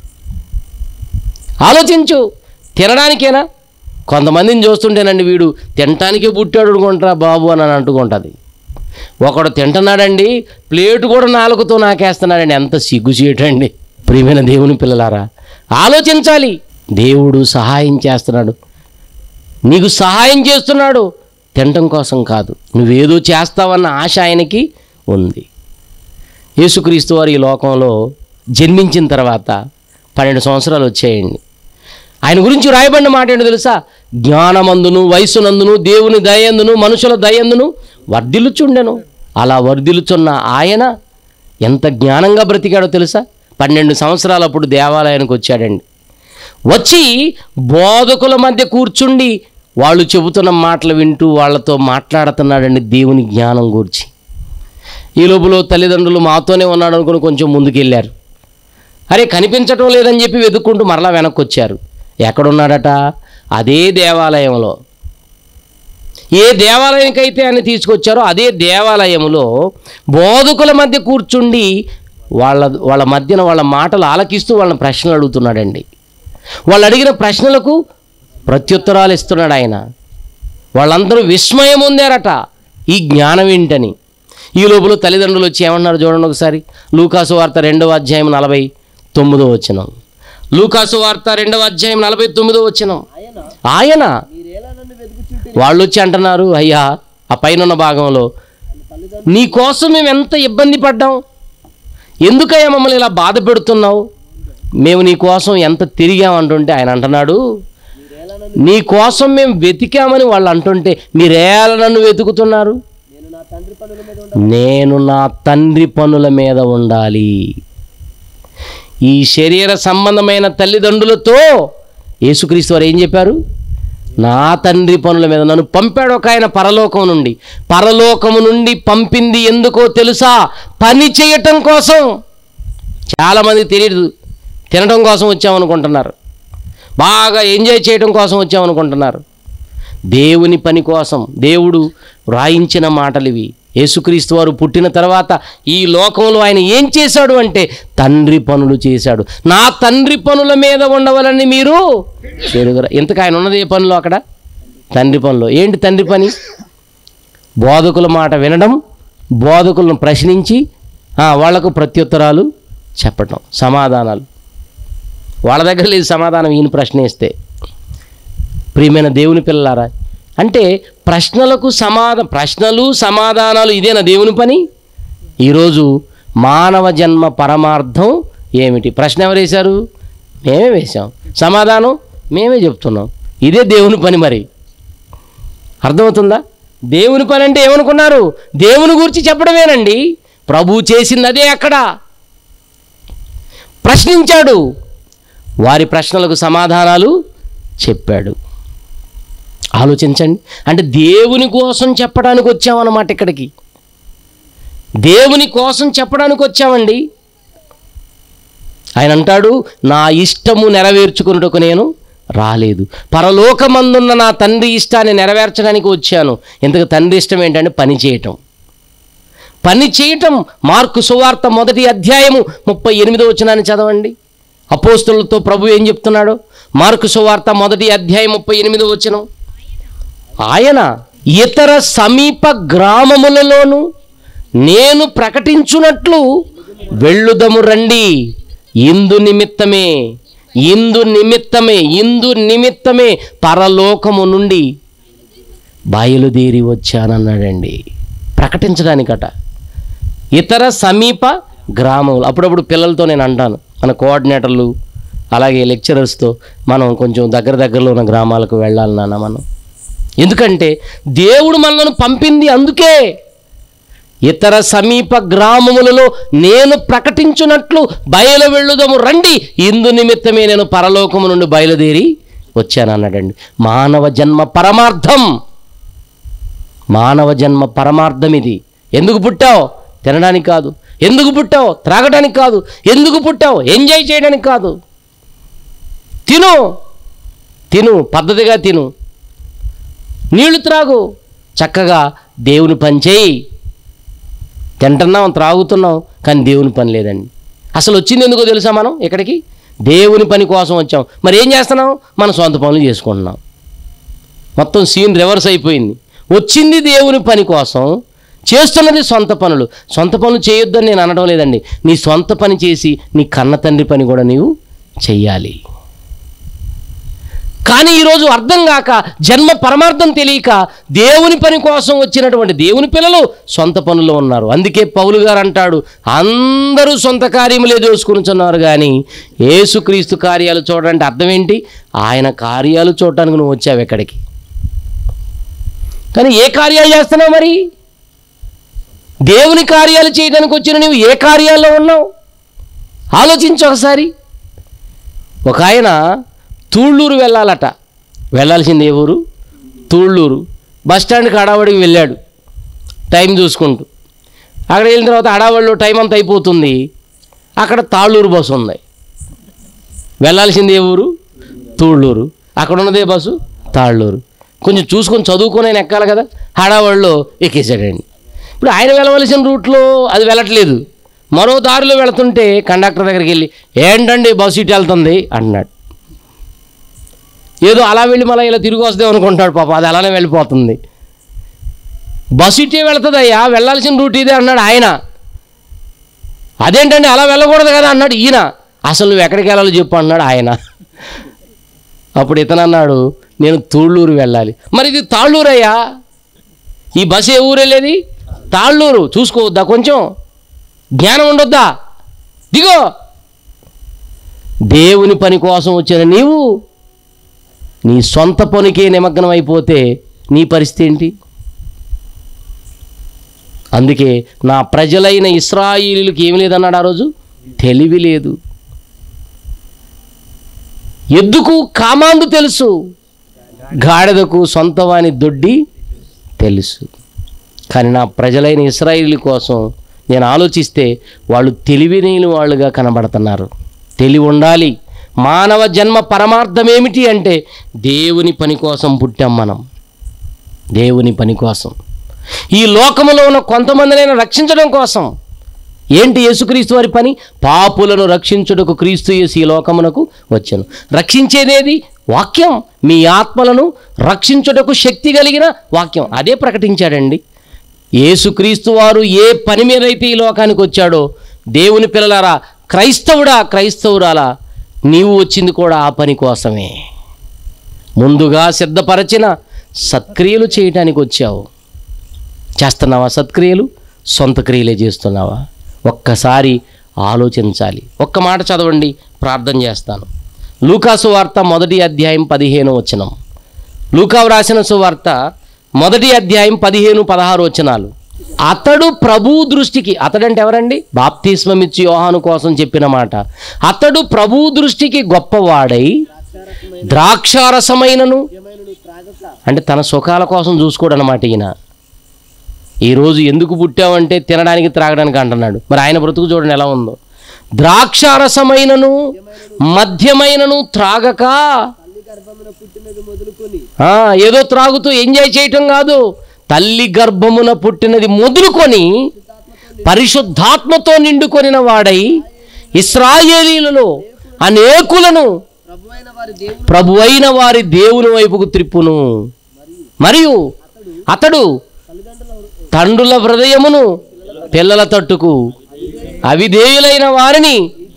ఆలోచించు తినడానికేనా కొంతమందిని చూస్తుంటేనండి వీడు తినటానికే పుట్టాడు అనుకుంటారా బాబు అని అంటుకుంటుంది ఒకడు తింటున్నాడండి ప్లేటు కూడా నాలుగుతో నాకేస్తున్నాడండి ఎంత సిగ్గుచేటండి ప్రియమైన దేవుని పిల్లలారా ఆలోచించాలి దేవుడు సహాయం చేస్తున్నాడు నీకు సహాయం చేస్తున్నాడు తినటం కోసం కాదు నువ్వేదో చేస్తావన్న ఆశ ఆయనకి ఉంది యేసుక్రీస్తు వారు ఈ లోకంలో జన్మించిన తర్వాత పన్నెండు సంవత్సరాలు వచ్చాయండి ఆయన గురించి రాయబడిన మాట ఏంటో తెలుసా జ్ఞానమందును వయసునందును దేవుని దయందును మనుషుల దయందును వర్ధిల్లుచుండెను అలా వర్ధిల్లుచున్న ఆయన ఎంత జ్ఞానంగా బ్రతికాడో తెలుసా పన్నెండు సంవత్సరాలప్పుడు దేవాలయానికి వచ్చాడండి వచ్చి బోధకుల మధ్య కూర్చుండి వాళ్ళు చెబుతున్న మాటలు వింటూ వాళ్ళతో మాట్లాడుతున్నాడండి దేవుని జ్ఞానం గురించి ఈ లోపల తల్లిదండ్రులు మాతోనే ఉన్నాడు అనుకుని కొంచెం ముందుకెళ్ళారు అరే కనిపించటం లేదని చెప్పి వెతుక్కుంటూ మరలా వెనక్కి వచ్చారు ఎక్కడున్నాడట అదే దేవాలయంలో ఏ దేవాలయానికైతే ఆయన తీసుకొచ్చారో అదే దేవాలయంలో బోధకుల మధ్య కూర్చుండి వాళ్ళ వాళ్ళ మధ్యన వాళ్ళ మాటలు ఆలకిస్తూ వాళ్ళని ప్రశ్నలు అడుగుతున్నాడండి వాళ్ళు అడిగిన ప్రశ్నలకు ప్రత్యుత్తరాలు ఇస్తున్నాడు ఆయన వాళ్ళందరూ విస్మయం ఉందారట ఈ జ్ఞానం ఏంటని ఈ లోపల తల్లిదండ్రులు వచ్చి ఏమన్నారు చూడండి ఒకసారి లూకాసు వార్త రెండవ అధ్యాయం నలభై తొమ్మిదో వచ్చినం లూకాసు వార్త రెండవ అధ్యాయం నలభై తొమ్మిదో వచ్చినం ఆయన ఆయన మీరేలా నన్ను వెతుకుచుంటే వాళ్ళు వచ్చి అంటున్నారు అయ్యా ఆ పైన భాగంలో తల్లిదండ్రులు నీ కోసం మేము ఎంత ఇబ్బంది పడ్డాం ఎందుకయ్యా మమ్మల్ని ఇలా బాధ పెడుతున్నావు మేము నీ కోసం ఎంత తిరిగామంటుంటే ఆయన అంటున్నాడు మీరేలా నన్ను నీ కోసం మేము వెతికామని వాళ్ళు అంటుంటే మీరేలా నన్ను వెతుకుతున్నారు నేను నా తండ్రి పనుల మీద ఉండ నేను నా తండ్రి పనుల మీద ఉండాలి ఈ శరీర సంబంధమైన తల్లిదండ్రులతో యేసుక్రీస్తు వారు ఏం చెప్పారు నా తండ్రి పనుల మీద నన్ను పంపాడు ఒక ఆయన పరలోకం నుండి పరలోకము నుండి పంపింది ఎందుకో తెలుసా పని చేయటం కోసం చాలామంది తెలియదు తినడం కోసం వచ్చామనుకుంటున్నారు బాగా ఎంజాయ్ చేయడం కోసం వచ్చామనుకుంటున్నారు దేవుని పని కోసం దేవుడు వ్రాయించిన మాటలు ఇవి యేసుక్రీస్తు వారు పుట్టిన తర్వాత ఈ లోకంలో ఆయన ఏం చేశాడు అంటే తండ్రి పనులు చేశాడు నా తండ్రి పనుల మీద ఉండవాలని మీరు ఎరుగురా ఇంతకు ఆయన ఉన్నది ఏ పనిలో అక్కడ తండ్రి పనిలో ఏంటి తండ్రి పని బోధకుల మాట వినడం బోధకులను ప్రశ్నించి ఆ, వాళ్లకు ప్రత్యుత్తరాలు చెప్పటం సమాధానాలు వాళ్ళ దగ్గర లేదు సమాధానం ఈయన ప్రశ్న వేస్తే ప్రియమైన దేవుని పిల్లలారా అంటే ప్రశ్నలకు సమాధ ప్రశ్నలు సమాధానాలు ఇదేనా దేవుని పని ఈరోజు మానవ జన్మ పరమార్థం ఏమిటి ప్రశ్న ఎవరు వేశారు మేమే వేశాం సమాధానం మేమే చెప్తున్నాం ఇదే దేవుని పని మరి అర్థమవుతుందా దేవుని పని అంటే ఏమనుకున్నారు దేవుని గురించి చెప్పడమేనండి ప్రభు చేసింది అదే అక్కడ ప్రశ్నించాడు వారి ప్రశ్నలకు సమాధానాలు చెప్పాడు ఆలోచించండి అంటే దేవుని కోసం చెప్పడానికి వచ్చామన్నమాట ఇక్కడికి దేవుని కోసం చెప్పడానికి వచ్చామండి ఆయన అంటాడు నా ఇష్టము నెరవేర్చుకున్నటకు నేను రాలేదు పరలోకమందున్న నా తండ్రి ఇష్టాన్ని నెరవేర్చడానికి వచ్చాను ఇంతకు తండ్రి ఇష్టం ఏంటంటే పని చేయటం పని చేయటం మార్కు సువార్త మొదటి అధ్యాయము ముప్పై ఎనిమిదో వచనాన్ని చదవండి అపోస్తులతో ప్రభు ఏం చెప్తున్నాడు మార్కు సువార్త మొదటి అధ్యాయం ముప్పై ఎనిమిదో వచనం ఆయన ఇతర సమీప గ్రామములలోను నేను ప్రకటించున్నట్లు వెళ్ళుదము రండి ఇందు నిమిత్తమే ఇందు నిమిత్తమే ఇందు నిమిత్తమే పరలోకము నుండి బయలుదేరి వచ్చానన్నాడండి ప్రకటించడానికట ఇతర సమీప గ్రామములు అప్పుడప్పుడు పిల్లలతో నేను అంటాను మన కోఆర్డినేటర్లు అలాగే లెక్చరర్స్తో మనం కొంచెం దగ్గర దగ్గరలో ఉన్న గ్రామాలకు వెళ్ళాలి నాన్న మనం ఎందుకంటే దేవుడు మనల్ని పంపింది అందుకే ఇతర సమీప గ్రామములలో నేను ప్రకటించున్నట్లు బయలు వెళ్ళుదము రండి ఇందు నిమిత్తమే నేను పరలోకము నుండి బయలుదేరి వచ్చానన్నాడండి మానవ జన్మ పరమార్థం మానవ జన్మ పరమార్థం ఇది ఎందుకు పుట్టావు తినడానికి కాదు ఎందుకు పుట్టావు త్రాగడానికి కాదు ఎందుకు పుట్టావు ఎంజాయ్ చేయడానికి కాదు తిను తిను పద్ధతిగా తిను నీళ్లు త్రాగు చక్కగా దేవుని పని చేయి తింటున్నాం త్రాగుతున్నాం కానీ దేవుని పని లేదండి అసలు వచ్చింది ఎందుకో తెలుసా మనం ఇక్కడికి దేవుని పని కోసం వచ్చాం మరి ఏం చేస్తున్నాం మన సొంత పనులు చేసుకుంటున్నాం మొత్తం సీన్ రివర్స్ అయిపోయింది వచ్చింది దేవుని పని కోసం చేస్తున్నది సొంత పనులు సొంత పనులు చేయొద్దని నేను అనడం లేదండి నీ సొంత పని చేసి నీ కన్న తండ్రి పని కూడా నీవు చెయ్యాలి కానీ ఈరోజు అర్థం కాక జన్మ పరమార్థం తెలియక దేవుని పని కోసం వచ్చినటువంటి దేవుని పిల్లలు సొంత పనుల్లో ఉన్నారు అందుకే పౌలు గారు అంటాడు అందరూ సొంత కార్యములే దోసుకునిచున్నారు కానీ యేసుక్రీస్తు కార్యాలు చూడడానికి అర్థం ఏంటి ఆయన కార్యాలు చూడటానికి నువ్వు వచ్చావు ఎక్కడికి కానీ ఏ కార్యాలు చేస్తున్నావు మరి దేవుని కార్యాలు చేయడానికి వచ్చిన నువ్వు ఏ కార్యాల్లో ఉన్నావు ఆలోచించు ఒకసారి ఒక ఆయన తూళ్ళూరు వెళ్ళాలట వెళ్ళాల్సింది ఏ ఊరు తూళ్ళూరు బస్ స్టాండ్కి హడావడికి వెళ్ళాడు టైం చూసుకుంటూ అక్కడ వెళ్ళిన తర్వాత హడావడిలో టైం అంతా అయిపోతుంది అక్కడ తాళ్ళూరు బస్సు ఉంది వెళ్ళాల్సింది ఏ ఊరు తూళ్ళూరు అక్కడ ఉన్నదే బస్సు తాళ్ళూరు కొంచెం చూసుకొని చదువుకొని ఆయన ఎక్కాలి కదా హడావడిలో ఎక్కేసాడండి ఇప్పుడు ఆయన వెళ్ళవలసిన రూట్లో అది వెళ్ళట్లేదు మరో దారిలో వెళుతుంటే కండక్టర్ దగ్గరికి వెళ్ళి ఏంటండి బస్సు ఇటు వెళ్తుంది అన్నాడు ఏదో అలా వెళ్ళి మళ్ళీ ఇలా తిరిగి వస్తే అనుకుంటాడు పాప అది అలానే వెళ్ళిపోతుంది బస్సు ఇటే వెళ్తుందయ్యా వెళ్ళాల్సిన రూట్ ఇదే అన్నాడు ఆయన అదేంటండి అలా వెళ్ళకూడదు కదా అన్నాడు ఈయన అసలు నువ్వు ఎక్కడికి వెళ్ళాలో చెప్పు అన్నాడు ఆయన అప్పుడు ఇతను అన్నాడు నేను తూళ్ళూరు వెళ్ళాలి మరి ఇది తాళ్ళూరు అయ్యా ఈ బస్సు ఏ ఊరు వెళ్ళేది తాళ్ళూరు చూసుకోవద్దా కొంచెం జ్ఞానం ఉండొద్దా దిగో దేవుని పని కోసం వచ్చిన నీవు నీ సొంత పనికే నిమగ్నం అయిపోతే నీ పరిస్థితి ఏంటి అందుకే నా ప్రజలైన ఇస్రాయిలీలకు ఏమి లేదన్నాడు ఆ రోజు తెలివి లేదు ఎద్దుకు కామాందు తెలుసు గాడిదకు సొంతవాని దొడ్డి తెలుసు కానీ నా ప్రజలైన ఇస్రాయిల్ కోసం నేను ఆలోచిస్తే వాళ్ళు తెలివిలేని వాళ్ళుగా కనబడుతున్నారు తెలివి ఉండాలి మానవ జన్మ పరమార్థం ఏమిటి అంటే దేవుని పని కోసం పుట్టాం మనం దేవుని పని కోసం ఈ లోకములో ఉన్న కొంతమందినైనా రక్షించడం కోసం ఏంటి యేసుక్రీస్తు వారి పని పాపులను రక్షించుటకు క్రీస్తు యేసు ఈ లోకమునకు వచ్చాను రక్షించేదేది వాక్యం మీ ఆత్మలను రక్షించుటకు శక్తి కలిగిన వాక్యం అదే ప్రకటించాడండి యేసుక్రీస్తు వారు ఏ పని మీద అయితే ఈ లోకానికి వచ్చాడో దేవుని పిల్లలారా క్రైస్తవుడా క్రైస్తవురాలా నీవు వచ్చింది కూడా ఆ పని కోసమే ముందుగా సిద్ధపరచిన సత్క్రియలు చేయటానికి వచ్చావు చేస్తున్నావా సత్క్రియలు సొంత క్రియలే చేస్తున్నావా ఒక్కసారి ఆలోచించాలి ఒక్క మాట చదవండి ప్రార్థన చేస్తాను లూకాసు వార్త మొదటి అధ్యాయం పదిహేను వచనం లూకావు రాసిన సువార్త మొదటి అధ్యాయం పదిహేను పదహారు వచనాలు అతడు ప్రభు దృష్టికి అతడంటే ఎవరండి బాప్తిస్మమిచ్చి యోహాను కోసం చెప్పిన మాట అతడు ప్రభు దృష్టికి గొప్పవాడై ద్రాక్షారసమైనను ఏమైనా త్రాగక అంటే తన సుఖాల కోసం చూసుకోడు అనమాట ఈయన ఈరోజు ఎందుకు పుట్టావంటే తినడానికి త్రాగడానికి అంటున్నాడు మరి ఆయన బ్రతుకు చూడండి ఎలా ఉందో ద్రాక్షారసమైనను మద్యమైనను త్రాగక తల్లి గర్భమున పుట్టినది మొదలుకొని ఆ, ఏదో త్రాగుతూ ఎంజాయ్ చేయటం కాదు తల్లి గర్భమున పుట్టినది మొదలుకొని పరిశుద్ధాత్మతో నిండుకొనిన వాడై ఇస్రాయేలీలలో అనేకులను ప్రభువైన వారి దేవుడు ప్రభు అయిన వారి దేవుని వైపుకు త్రిప్పును మరియు అతడు తల్లిదండ్రుల తండ్రుల హృదయమును పిల్లల తట్టుకు అవిధేయులైన వారిని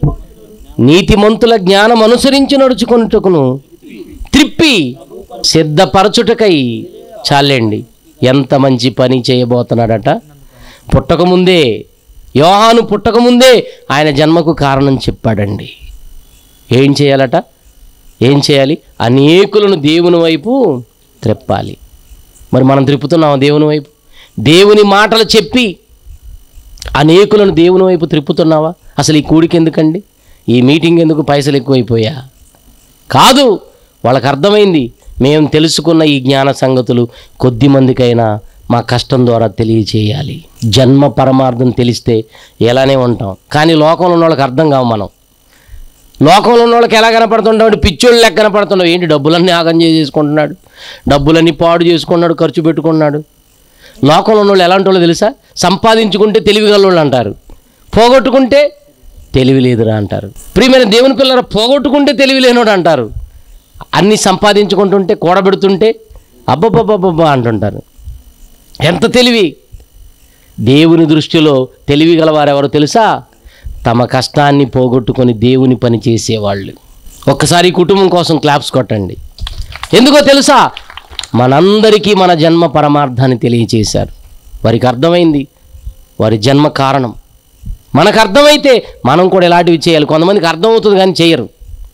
నీతిమంతుల జ్ఞానం అనుసరించి నడుచుకొనుటకును త్రిప్పి సిద్ధపరచుటకై చాలండి ఎంత మంచి పని చేయబోతున్నాడట పుట్టకముందే యోహాను పుట్టకముందే ఆయన జన్మకు కారణం చెప్పాడండి ఏం చేయాలట ఏం చేయాలి అనేకులను దేవుని వైపు త్రెప్పాలి మరి మనం త్రిప్పుతున్నాం దేవుని వైపు దేవుని మాటలు చెప్పి అనేకులను దేవుని వైపు త్రిప్పుతున్నావా అసలు ఈ కూడికి ఎందుకండి ఈ మీటింగ్ ఎందుకు పైసలు ఎక్కువైపోయా కాదు వాళ్ళకి అర్థమైంది మేము తెలుసుకున్న ఈ జ్ఞాన సంగతులు కొద్ది మందికైనా మా కష్టం ద్వారా తెలియచేయాలి జన్మ పరమార్థం తెలిస్తే ఎలానే ఉంటాం కానీ లోకంలో ఉన్న వాళ్ళకి అర్థం కావు మనం లోకంలో ఉన్న వాళ్ళకి ఎలా కనపడుతుంటాం అంటే పిచ్చోళ్ళు లెక్క కనపడుతున్నావు ఏంటి డబ్బులన్నీ ఆగం చేసుకుంటున్నాడు డబ్బులన్నీ పాడు చేసుకున్నాడు ఖర్చు పెట్టుకున్నాడు లోకంలో ఉన్న వాళ్ళు ఎలాంటి వాళ్ళు తెలుసా సంపాదించుకుంటే తెలివి గల్లోళ్ళు అంటారు పోగొట్టుకుంటే తెలివి లేదురా అంటారు ప్రియమైన దేవుని పిల్లల పోగొట్టుకుంటే తెలివి లేనోడు అంటారు అన్నీ సంపాదించుకుంటుంటే కూడబెడుతుంటే అబ్బబ్బబ్బబ్బా అంటుంటారు ఎంత తెలివి దేవుని దృష్టిలో తెలివి గలవారెవరో తెలుసా తమ కష్టాన్ని పోగొట్టుకొని దేవుని పని చేసేవాళ్ళు ఒక్కసారి ఈ కుటుంబం కోసం క్లాప్స్ కొట్టండి ఎందుకో తెలుసా మనందరికీ మన జన్మ పరమార్థాన్ని తెలియచేశారు వారికి అర్థమైంది వారి జన్మ కారణం మనకు అర్థమైతే మనం కూడా ఇలాంటివి చేయాలి కొంతమందికి అర్థం అవుతుంది కానీ చేయరు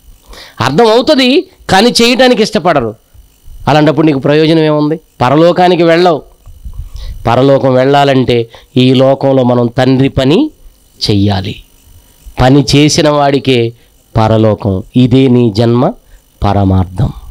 అర్థం అవుతుంది కానీ చేయటానికి ఇష్టపడరు అలాంటప్పుడు నీకు ప్రయోజనం ఏముంది పరలోకానికి వెళ్ళవు పరలోకం వెళ్ళాలంటే ఈ లోకంలో మనం తండ్రి పని చెయ్యాలి పని చేసిన వాడికే పరలోకం ఇదే నీ జన్మ పరమార్థం